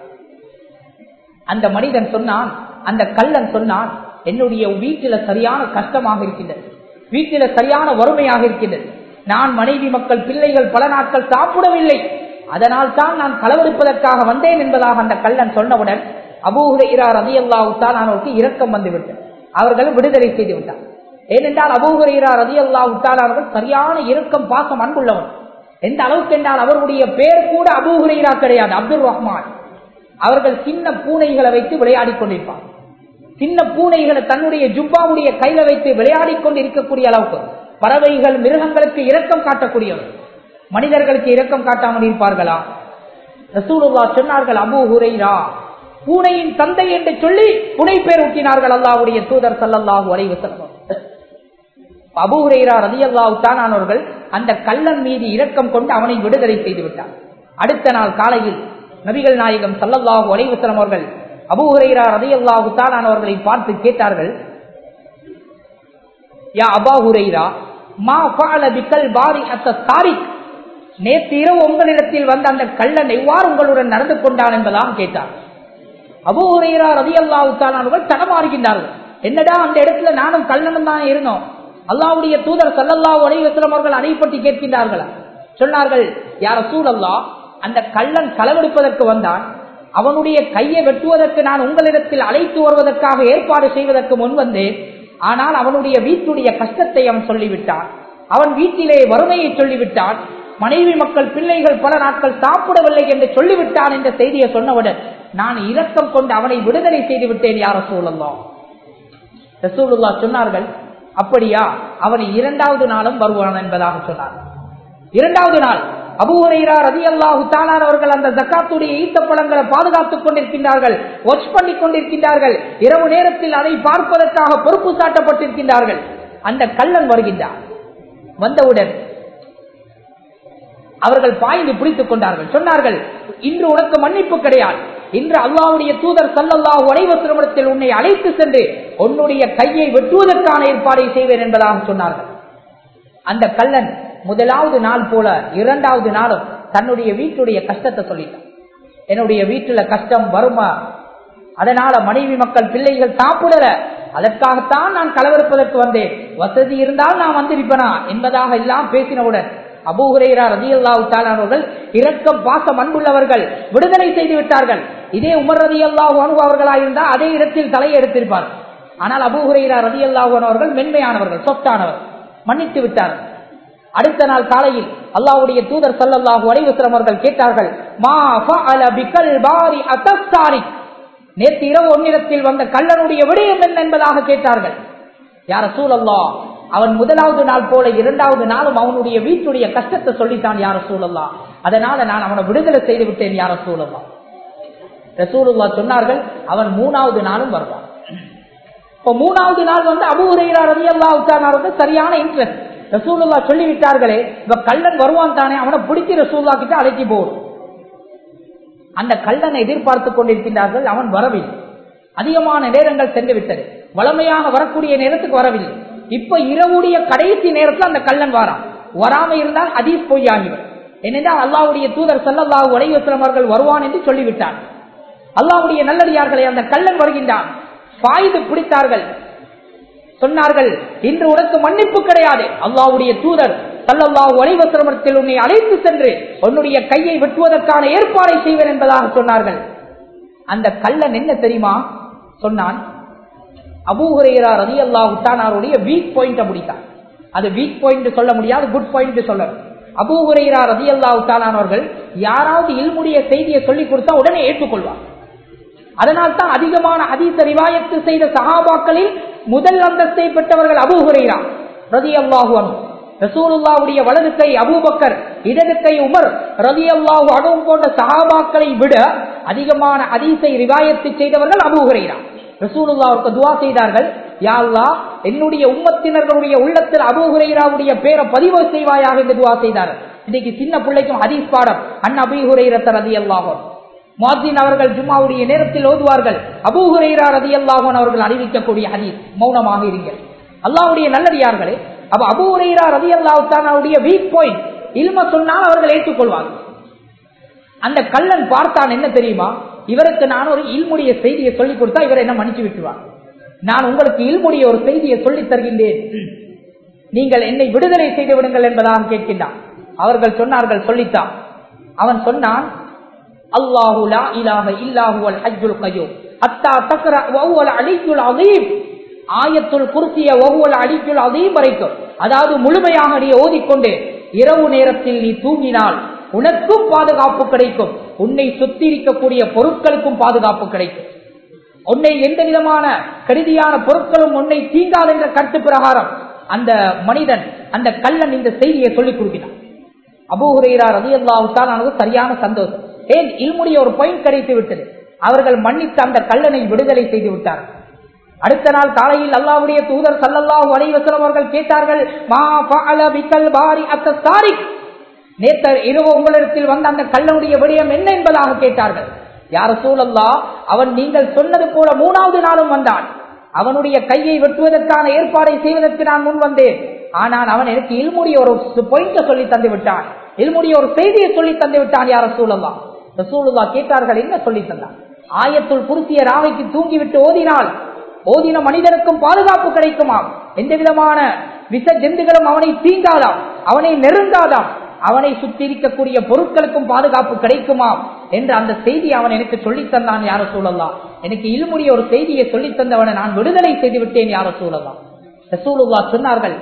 அந்த மனிதன் சொன்னான் அந்த கள்ளன் சொன்னான் என்னுடைய வீட்டில சரியான கஷ்டமாக இருக்கின்றது வீட்டில சரியான வறுமையாக இருக்கின்றது நான் மனைவி மக்கள் பிள்ளைகள் பல நாட்கள் சாப்பிடவில்லை அதனால் தான் நான் களவெடுப்பதற்காக வந்தேன் என்பதாக அந்த கள்ளன் சொன்னவுடன் அபூஹுரைரா ரதி அல்லாவுத்தான் அவருக்கு இரக்கம் வந்துவிட்டது அவர்கள் விடுதலை செய்து விட்டார் ஏனென்றால் அபூஹுரைரா ரதி அல்லாவுத்தான் அவர்கள் சரியான இரக்கம் பாசம் அன்புள்ளவன் எந்த அளவுக்கு என்றால் அவருடைய பேர் கூட அபூஹுரைரா கிடையாது அப்துல் ரஹ்மான் அவர்கள் சின்ன பூனைகளை வைத்து விளையாடி கொண்டிருப்பார் சின்ன பூனைகளை தன்னுடைய ஜுப்பாவுடைய கையில வைத்து விளையாடி கொண்டு இருக்கக்கூடிய அளவுக்கு பறவைகள் மிருகங்களுக்கு இரக்கம் காட்டக்கூடியவர் மனிதர்களுக்கு இரக்கம் காட்டாமல் இருப்பார்களா ரசூலுல்லா சொன்னார்கள் அபு ஹுரைரா பூனையின் தந்தை என்று சொல்லி புனை பேர் ஊட்டினார்கள் அல்லாவுடைய தூதர் சல்லல்லாஹு அலைவு செல்வம் அபு ஹுரைரா ரதி அல்லாஹு தானானவர்கள் அந்த கள்ளன் மீது இரக்கம் கொண்டு அவனை விடுதலை செய்து விட்டார் அடுத்த நாள் காலையில் நபிகள் நாயகம் சல்லல்லாஹு அலைவசலம் அவர்கள் அபு ஹுரைரா ரதி அல்லாஹு தானானவர்களை பார்த்து கேட்டார்கள் யா அபா ஹுரைரா மா ஃபால பிக்கல் பாரி அத்த தாரிக் நேற்று இரவு உங்களிடத்தில் வந்த அந்த கள்ளன் எவ்வாறு உங்களுடன் நடந்து கொண்டான் என்பதாக கேட்டார் அபூரையரா ரதி அல்லாவுத்தானவர்கள் தடமாறுகின்றார்கள் என்னடா அந்த இடத்துல நானும் கள்ளனும் தான் இருந்தோம் அல்லாவுடைய தூதர் சல்லல்லா உலகம் அவர்கள் அதை பற்றி கேட்கின்றார்களா சொன்னார்கள் யார சூழல்லா அந்த கள்ளன் களவெடுப்பதற்கு வந்தான் அவனுடைய கையை வெட்டுவதற்கு நான் உங்களிடத்தில் அழைத்து வருவதற்காக ஏற்பாடு செய்வதற்கு முன் வந்தேன் ஆனால் அவனுடைய வீட்டுடைய கஷ்டத்தை அவன் சொல்லிவிட்டான் அவன் வீட்டிலே வறுமையை சொல்லிவிட்டான் மனைவி மக்கள் பிள்ளைகள் பல நாட்கள் சாப்பிடவில்லை என்று சொல்லிவிட்டான் என்ற செய்தியை சொன்னவுடன் நான் இரக்கம் கொண்டு அவனை விடுதலை செய்து விட்டேன் யார சூழல்லாம் ரசூலுல்லா சொன்னார்கள் அப்படியா அவன் இரண்டாவது நாளும் வருவான் என்பதாக சொன்னார் இரண்டாவது நாள் அபூரைரா ரதி அல்லாஹு அவர்கள் அந்த ஜக்காத்துடைய ஈத்த பழங்களை பாதுகாத்துக் கொண்டிருக்கின்றார்கள் வாட்ச் பண்ணி கொண்டிருக்கின்றார்கள் இரவு நேரத்தில் அதை பார்ப்பதற்காக பொறுப்பு சாட்டப்பட்டிருக்கின்றார்கள் அந்த கள்ளன் வருகின்றார் வந்தவுடன் அவர்கள் பாய்ந்து பிடித்துக் கொண்டார்கள் சொன்னார்கள் இன்று உனக்கு மன்னிப்பு கிடையாது இன்று அல்லாவுடைய தூதர் சல்லல்லாஹு அனைவசரமிடத்தில் உன்னை அழைத்து சென்று உன்னுடைய கையை வெட்டுவதற்கான ஏற்பாடை செய்வேன் என்பதாக சொன்னார்கள் அந்த கள்ளன் முதலாவது நாள் போல இரண்டாவது நாளும் தன்னுடைய வீட்டுடைய கஷ்டத்தை சொல்லிட்டான் என்னுடைய வீட்டுல கஷ்டம் வருமா அதனால மனைவி மக்கள் பிள்ளைகள் சாப்பிடல அதற்காகத்தான் நான் கலவெடுப்பதற்கு வந்தேன் வசதி இருந்தால் நான் வந்திருப்பனா என்பதாக எல்லாம் பேசினவுடன் அபூஹுரேரா ரதி அல்லாஹு அவர்கள் இரக்கம் பாசம் அன்புள்ளவர்கள் விடுதலை செய்து விட்டார்கள் இதே உமர் ரதி அல்லாஹு அனு அவர்களாயிருந்தால் அதே இடத்தில் தலையை எடுத்திருப்பார் ஆனால் அபூஹுரேரா ரதி அல்லாஹு அவர்கள் மென்மையானவர்கள் சொத்தானவர் மன்னித்து விட்டார்கள் அடுத்த நாள் காலையில் அல்லாவுடைய தூதர் சல்லல்லாஹு அலைவசரம் அவர்கள் கேட்டார்கள் மா பிகல் பாரி அத்தஸ்தாரி நேற்று இரவு ஒன்னிடத்தில் வந்த கள்ளனுடைய விடயம் என்ன என்பதாக கேட்டார்கள் யார சூழல்லா அவன் முதலாவது நாள் போல இரண்டாவது நாளும் அவனுடைய வீட்டுடைய கஷ்டத்தை சொல்லித்தான் யார சூழல்லா அதனால நான் அவனை விடுதலை செய்து விட்டேன் யார சூழல்லா ரசூலுல்லா சொன்னார்கள் அவன் மூணாவது நாளும் வருவான் இப்ப மூணாவது நாள் வந்து அபுரையா ரவி அல்லா சரியான இன்ட்ரெஸ்ட் ரசூலுல்லா சொல்லிவிட்டார்களே இவ கள்ளன் வருவான் தானே அவனை பிடிச்சி ரசூல்லா கிட்ட அழைச்சி போகும் அந்த கள்ளனை எதிர்பார்த்து கொண்டிருக்கின்றார்கள் அவன் வரவில்லை அதிகமான நேரங்கள் சென்று விட்டது வளமையாக வரக்கூடிய நேரத்துக்கு வரவில்லை இப்ப இரவுடைய கடைசி நேரத்தில் அந்த கள்ளன் வாரான் வராம இருந்தால் ஹதீஸ் பொய்யாகிவிடும் ஏனென்றால் அல்லாவுடைய தூதர் சல்லல்லாஹு வலைவசலம் அவர்கள் வருவான் என்று சொல்லிவிட்டார் அல்லாவுடைய நல்லடியார்களை அந்த கள்ளன் வருகின்றான் பாய்ந்து பிடித்தார்கள் சொன்னார்கள் இன்று உனக்கு மன்னிப்பு கிடையாது அல்லாவுடைய தூதர் சல்லல்லாஹு அலைவசலமத்தில் உன்னை அழைத்து சென்று உன்னுடைய கையை வெட்டுவதற்கான ஏற்பாடை செய்வேன் என்பதாக சொன்னார்கள் அந்த கள்ளன் என்ன தெரியுமா சொன்னான் அபூஹுரேரா ரதி அல்லாஹுத்தானாருடைய வீக் பாயிண்ட் முடித்தான் அது வீக் பாயிண்ட் சொல்ல முடியாது குட் பாயிண்ட் சொல்லணும் அபூஹுரேரா ரதி அல்லாஹுத்தானவர்கள் யாராவது இல்முடைய செய்தியை சொல்லிக் கொடுத்தா உடனே ஏற்றுக்கொள்வார் அதனால் தான் அதிகமான ஹதீச ரிவாயத்து செய்த சஹாபாக்களில் முதல் அந்தஸ்தை பெற்றவர்கள் அபூஹுரேரா ரதி அல்லாஹு ரசூலுல்லாவுடைய வலது கை அபூபக்கர் இடது கை உமர் ரதி அல்லாஹு அனுவும் போன்ற சஹாபாக்களை விட அதிகமான ஹதீஸை ரிவாயத்து செய்தவர்கள் அபூஹுரேரா ரசூலுல்லாவுக்கு துவா செய்தார்கள் யாழ்லா என்னுடைய உம்மத்தினர்களுடைய உள்ளத்தில் அபூஹுரைராவுடைய பேரை பதிவு செய்வாயாக என்று துவா செய்தார்கள் இன்னைக்கு சின்ன பிள்ளைக்கும் ஹதீஸ் பாடம் அன் அபிஹுரைரத்த ரதி அல்லாஹன் மாத்தின் அவர்கள் ஜும்மாவுடைய நேரத்தில் ஓதுவார்கள் அபூஹுரைரா ரதி அல்லாஹன் அவர்கள் அறிவிக்கக்கூடிய ஹதீஸ் மௌனமாக இருங்கள் அல்லாவுடைய நல்லடியார்களே அப்ப அபூஹுரைரா ரதி அல்லாஹான் அவருடைய வீக் பாயிண்ட் இல்ம சொன்னால் அவர்கள் ஏற்றுக்கொள்வார்கள் அந்த கள்ளன் பார்த்தான் என்ன தெரியுமா இவருக்கு நான் ஒரு இல்முடைய செய்தியை சொல்லிக் கொடுத்தா இவர் என்ன மன்னிச்சு விட்டுருவார் நான் உங்களுக்கு இல்முடைய ஒரு செய்தியை சொல்லித் தருகின்றேன் நீங்கள் என்னை விடுதலை செய்து விடுங்கள் என்பதாக கேட்கின்றான் அவர்கள் சொன்னார்கள் சொல்லித்தான் அவன் சொன்னான் அல்லாஹு லா இலாஹ இல்லாஹு அல் ஹஜ்ஜுல் கய்யூம் அத்தா தக்ர வவ்வல் அலிக்குல் அதீம் ஆயத்துல் குர்சிய ஒவ்வொரு அடிக்குள் அதையும் வரைக்கும் அதாவது முழுமையாக நீ ஓதிக்கொண்டு இரவு நேரத்தில் நீ தூங்கினால் உனக்கும் பாதுகாப்பு கிடைக்கும் உன்னை சுத்தி இருக்கக்கூடிய பொருட்களுக்கும் பாதுகாப்பு கிடைக்கும் உன்னை எந்த விதமான கருதியான பொருட்களும் உன்னை தீண்டாது என்ற கருத்து பிரகாரம் அந்த மனிதன் அந்த கள்ளன் இந்த செய்தியை சொல்லிக் கொடுக்கிறான் அபூஹுரைரா ரதி அல்லாவுத்தான் சரியான சந்தோஷம் ஏன் இல்முடைய ஒரு பாயிண்ட் கிடைத்து விட்டது அவர்கள் மன்னித்து அந்த கள்ளனை விடுதலை செய்து விட்டார்கள் அடுத்த நாள் காலையில் அல்லாவுடைய தூதர் சல்லல்லாஹு அலைவசலம் அவர்கள் கேட்டார்கள் மா ஃபஅல பிக்கல் பாரி அத்த தாரிக் நேத்தர் இரவு உங்களிடத்தில் வந்த அந்த கள்ளனுடைய விடயம் என்ன என்பதாக கேட்டார்கள் யார சூழல்லா அவன் நீங்கள் சொன்னது போல மூணாவது நாளும் வந்தான் அவனுடைய கையை வெட்டுவதற்கான ஏற்பாடை செய்வதற்கு நான் முன் வந்தேன் ஆனால் அவன் எனக்கு இல்முடைய ஒரு பாயிண்ட சொல்லி தந்து விட்டான் இல்முடைய ஒரு செய்தியை சொல்லி தந்து விட்டான் யார சூழல்லா ரசூலுல்லா கேட்டார்கள் என்ன சொல்லி தந்தான் ஆயத்துள் குருத்திய ராவைக்கு தூங்கிவிட்டு ஓதினால் ஓதின மனிதனுக்கும் பாதுகாப்பு கிடைக்குமாம் எந்த விதமான விச ஜந்துகளும் அவனை தீண்டாதாம் அவனை நெருங்காதாம் அவனை சுத்தி இருக்கக்கூடிய பொருட்களுக்கும் பாதுகாப்பு கிடைக்குமாம் என்று அந்த செய்தி அவன் எனக்கு சொல்லித் தந்தான் யார சூழலாம் எனக்கு இல்முடைய ஒரு செய்தியை சொல்லித் தந்தவனை நான் விடுதலை செய்து விட்டேன் யார சூழலாம் ரசூலுல்லா சொன்னார்கள்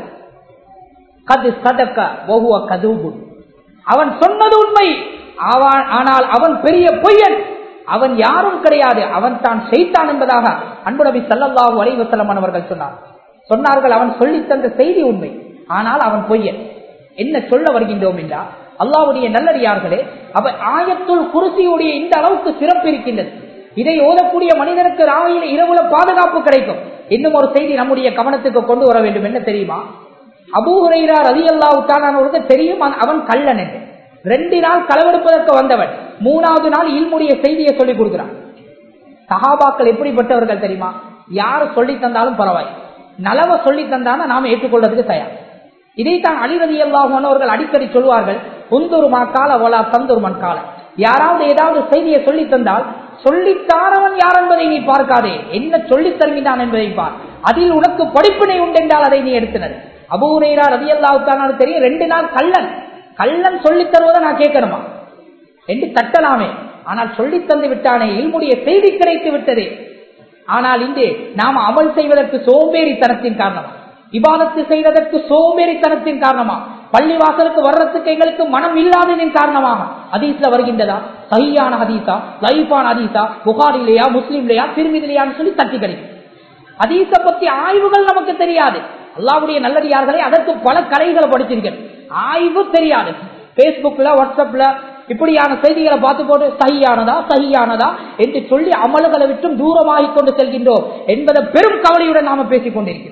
கது சதக்க ஒவ்வொரு கதூபு அவன் சொன்னது உண்மை அவன் ஆனால் அவன் பெரிய பொய்யன் அவன் யாரும் கிடையாது அவன் தான் செய்தான் என்பதாக அன்பு நபி சல்லல்லாஹு அலைவசலம் அவர்கள் சொன்னார் சொன்னார்கள் அவன் சொல்லித் தந்த செய்தி உண்மை ஆனால் அவன் பொய்யன் என்ன சொல்ல வருகின்றோம் என்றால் அல்லாவுடைய நல்லடியார்களே அவ ஆயத்துள் குருசியுடைய இந்த அளவுக்கு சிறப்பு இருக்கின்றது இதை ஓதக்கூடிய மனிதனுக்கு ராவையில் இரவுல பாதுகாப்பு கிடைக்கும் இன்னும் ஒரு செய்தி நம்முடைய கவனத்துக்கு கொண்டு வர வேண்டும் என்ன தெரியுமா அபூஹுரைரா ரதி அல்லாவுக்கு தெரியும் அவன் கள்ளன் என்று ரெண்டு நாள் களவெடுப்பதற்கு வந்தவன் மூணாவது நாள் இல்முடைய செய்தியை சொல்லிக் கொடுக்கிறான் சஹாபாக்கள் எப்படிப்பட்டவர்கள் தெரியுமா யார் சொல்லி தந்தாலும் பரவாயில்லை நலவ சொல்லி தந்தாலும் நாம ஏற்றுக்கொள்றதுக்கு தயார் இதைத்தான் அலிரதி அல்லாஹர்கள் அடிக்கடி சொல்வார்கள் குந்தூர் மாக்கால ஓலா தந்தூர் மண்கால யாராவது ஏதாவது செய்தியை சொல்லி தந்தால் சொல்லித்தாரவன் யார் என்பதை நீ பார்க்காதே என்ன சொல்லித் தருகிறான் என்பதை பார் அதில் உனக்கு படிப்பினை உண்டென்றால் அதை நீ எடுத்தினர் அபூரேரா ரதி அல்லாவுத்தானு தெரியும் ரெண்டு நாள் கள்ளன் கள்ளன் சொல்லித் தருவதை நான் கேட்கணுமா என்று தட்டலாமே ஆனால் சொல்லித் தந்து விட்டானே இல்முடைய செய்தி கிடைத்து விட்டதே ஆனால் இன்று நாம் அமல் செய்வதற்கு சோம்பேறித்தனத்தின் காரணமா இபாதத்து செய்வதற்கு சோம்பேறித்தனத்தின் காரணமா பள்ளி வாசலுக்கு வர்றதுக்கு எங்களுக்கு மனம் இல்லாததின் காரணமாக ஹதீஸ்ல வருகின்றதா சகியான ஹதீஸா லைஃபான ஹதீஸா புகாரிலேயா முஸ்லீம்லையா திருமிதிலையான்னு சொல்லி தட்டி கிடைக்கும் ஹதீஸ பத்தி ஆய்வுகள் நமக்கு தெரியாது அல்லாவுடைய நல்லடியார்களே அதற்கு பல கலைகளை படிச்சிருக்கேன் ஆய்வு தெரியாது பேஸ்புக்ல வாட்ஸ்அப்ல இப்படியான செய்திகளை பார்த்து போட்டு சகியானதா சகியானதா என்று சொல்லி அமல்களை விட்டும் தூரமாகிக் கொண்டு செல்கின்றோம் என்பதை பெரும் கவலையுடன் நாம பேசிக் கொண்டிருக்கிறோம்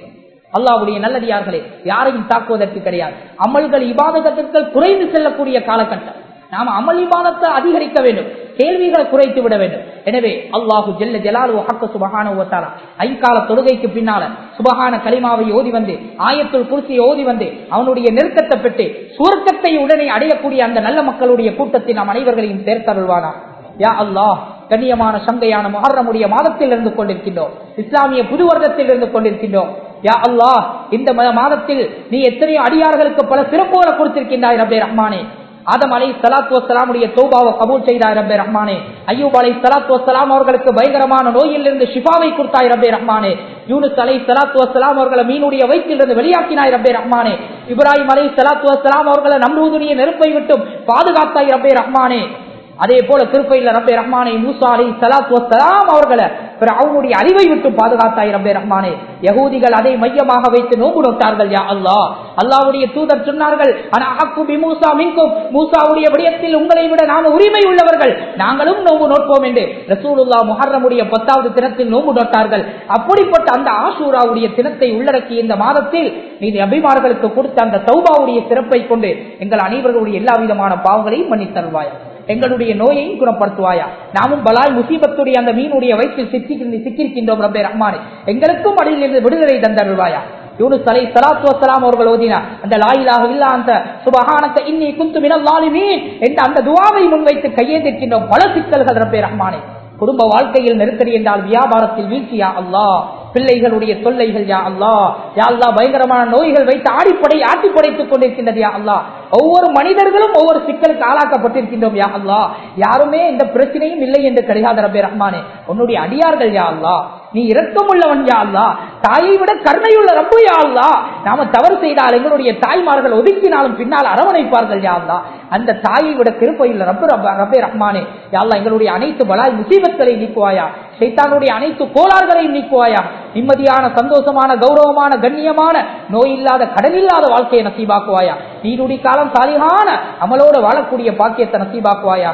அல்லாவுடைய நல்லடியார்களே யாரையும் தாக்குவதற்கு கிடையாது அமல்கள் இபாதகத்திற்குள் குறைந்து செல்லக்கூடிய காலகட்டம் நாம் அமல் இபாதத்தை அதிகரிக்க வேண்டும் கேள்விகளை குறைத்து விட வேண்டும் எனவே அல்லாஹு ஜெல்ல ஜலாலு ஹக்க சுபஹான ஓத்தாலா ஐங்கால தொழுகைக்கு பின்னால சுபஹான கலிமாவை ஓதி வந்து ஆயத்துள் குருசியை ஓதி வந்து அவனுடைய நெருக்கத்தை பெற்று சுவர்க்கத்தை உடனே அடையக்கூடிய அந்த நல்ல மக்களுடைய கூட்டத்தில் நாம் அனைவர்களையும் சேர்த்தருள்வானா யா அல்லாஹ் கண்ணியமான சங்கையான முஹர்ரமுடைய மாதத்தில் இருந்து கொண்டிருக்கின்றோம் இஸ்லாமிய புது வருடத்தில் இருந்து கொண்டிருக்கின்றோம் யா அல்லாஹ் இந்த மாதத்தில் நீ எத்தனையோ அடியார்களுக்கு பல சிறப்புகளை கொடுத்திருக்கின்றாய் ரபே ரஹ்மானே ஆதம் அலை சலாத்து வசலாமுடைய தௌபாவை கபூல் செய்தாய் ரப்பே ரஹ்மானே ஐயூப் அலை சலாத்து வசலாம் அவர்களுக்கு பயங்கரமான நோயில் இருந்து ஷிஃபாவை கொடுத்தாய் ரப்பே ரஹ்மானே யூனுஸ் அலை சலாத்து வசலாம் அவர்களை மீனுடைய வயிற்றிலிருந்து வெளியாக்கினாய் ரப்பே ரஹ்மானே இப்ராஹிம் அலை சலாத்து வசலாம் அவர்களை நம்ரூதுடைய நெருப்பை விட்டும் பாதுகாத்தாய் ரப்பே ரஹ்மானே அதே போல திருப்பையில் ரப்பே ரஹ்மானே மூசா அலை சலாத்து வசலாம் அவர்களை அவனுடைய அறிவை விட்டு பாதுகாத்தாய் ரப்பே ரஹ்மானே யகூதிகள் அதை மையமாக வைத்து நோம்பு நோட்டார்கள் யா அல்லாஹ் அல்லாவுடைய தூதர் சொன்னார்கள் மூசா மின்கும் மூசாவுடைய விடயத்தில் உங்களை விட நாங்கள் உரிமை உள்ளவர்கள் நாங்களும் நோம்பு நோட்போம் என்று ரசூலுல்லா முஹர்ரமுடைய பத்தாவது தினத்தில் நோம்பு நோட்டார்கள் அப்படிப்பட்ட அந்த ஆசூராவுடைய தினத்தை உள்ளடக்கிய இந்த மாதத்தில் நீ அபிமார்களுக்கு கொடுத்த அந்த சௌபாவுடைய சிறப்பை கொண்டு எங்கள் அனைவர்களுடைய எல்லா விதமான பாவங்களையும் மன்னித்தருவாயா எங்களுடைய நோயையும் குணப்படுத்துவாயா நாமும் பலாய் முசீபத்துடைய அந்த மீனுடைய வயிற்றில் சிக்கி சிக்கியிருக்கின்றோம் ரப்பே ரஹ்மானே எங்களுக்கும் அடியில் இருந்து விடுதலை தந்தருவாயா யூனுஸ் அலை சலாத்து வசலாம் அவர்கள் ஓதினார் அந்த லாயிலாக இல்ல அந்த சுபஹானக்க இன்னி குந்து மினல் லாலிமீன் என்ற அந்த துவாவை முன்வைத்து கையேந்திருக்கின்றோம் பல சிக்கல்கள் ரப்பே ரஹ்மானே குடும்ப வாழ்க்கையில் நெருக்கடி என்றால் வியாபாரத்தில் வீழ்ச்சியா அல்லா பிள்ளைகளுடைய தொல்லைகள் யா அல்லா யா அல்லா பயங்கரமான நோய்கள் வைத்து ஆடிப்படை ஆட்டி படைத்துக் கொண்டிருக்கின்றது யா அல்லா ஒவ்வொரு மனிதர்களும் ஒவ்வொரு சிக்கலுக்கு ஆளாக்கப்பட்டிருக்கின்றோம் யா அல்லா யாருமே இந்த பிரச்சனையும் இல்லை என்று கிடையாது ரபே ரஹ்மானே உன்னுடைய அடியார்கள் யா அல்லா நீ இரக்கம் உள்ளவன் யா அல்லா தாயை விட கருணையுள்ள ரப்பு யா அல்லா நாம தவறு செய்தால் எங்களுடைய தாய்மார்கள் ஒதுக்கினாலும் பின்னால் அரவணைப்பார்கள் யா அல்லா அந்த தாயை விட கிருப்பையுள்ள ரப்பு ரப்பே ரஹ்மானே யா அல்லா எங்களுடைய அனைத்து பலாய் முசீபத்களை நீக்குவாயா சைத்தானுடைய அனைத்து கோளாறுகளையும் நீக்குவாயா நிம்மதியான சந்தோஷமான கௌரவமான கண்ணியமான நோய் இல்லாத கடன் இல்லாத வாழ்க்கையை நசீபாக்குவாயா நீருடி காலம் சாலிகான அமலோடு வாழக்கூடிய பாக்கியத்தை நசீபாக்குவாயா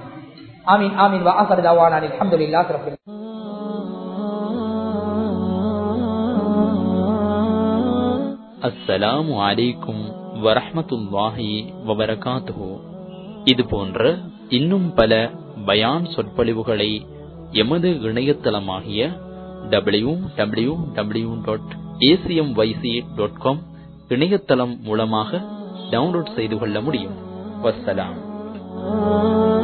ஆமீன் ஆமீன் வாசர் தவான் அலமதுல்லா சிறப்பு அஸ்ஸலாமு அலைக்கும் வரஹமத்துல்லாஹி வபரகாத்துஹு இது போன்ற இன்னும் பல பயான் சொற்பொழிவுகளை எமது இணையதளமாகிய W W W dot ACM YC dot com இணையதளம் மூலமாக டவுன்லோட் செய்து கொள்ள முடியும் வசலாம்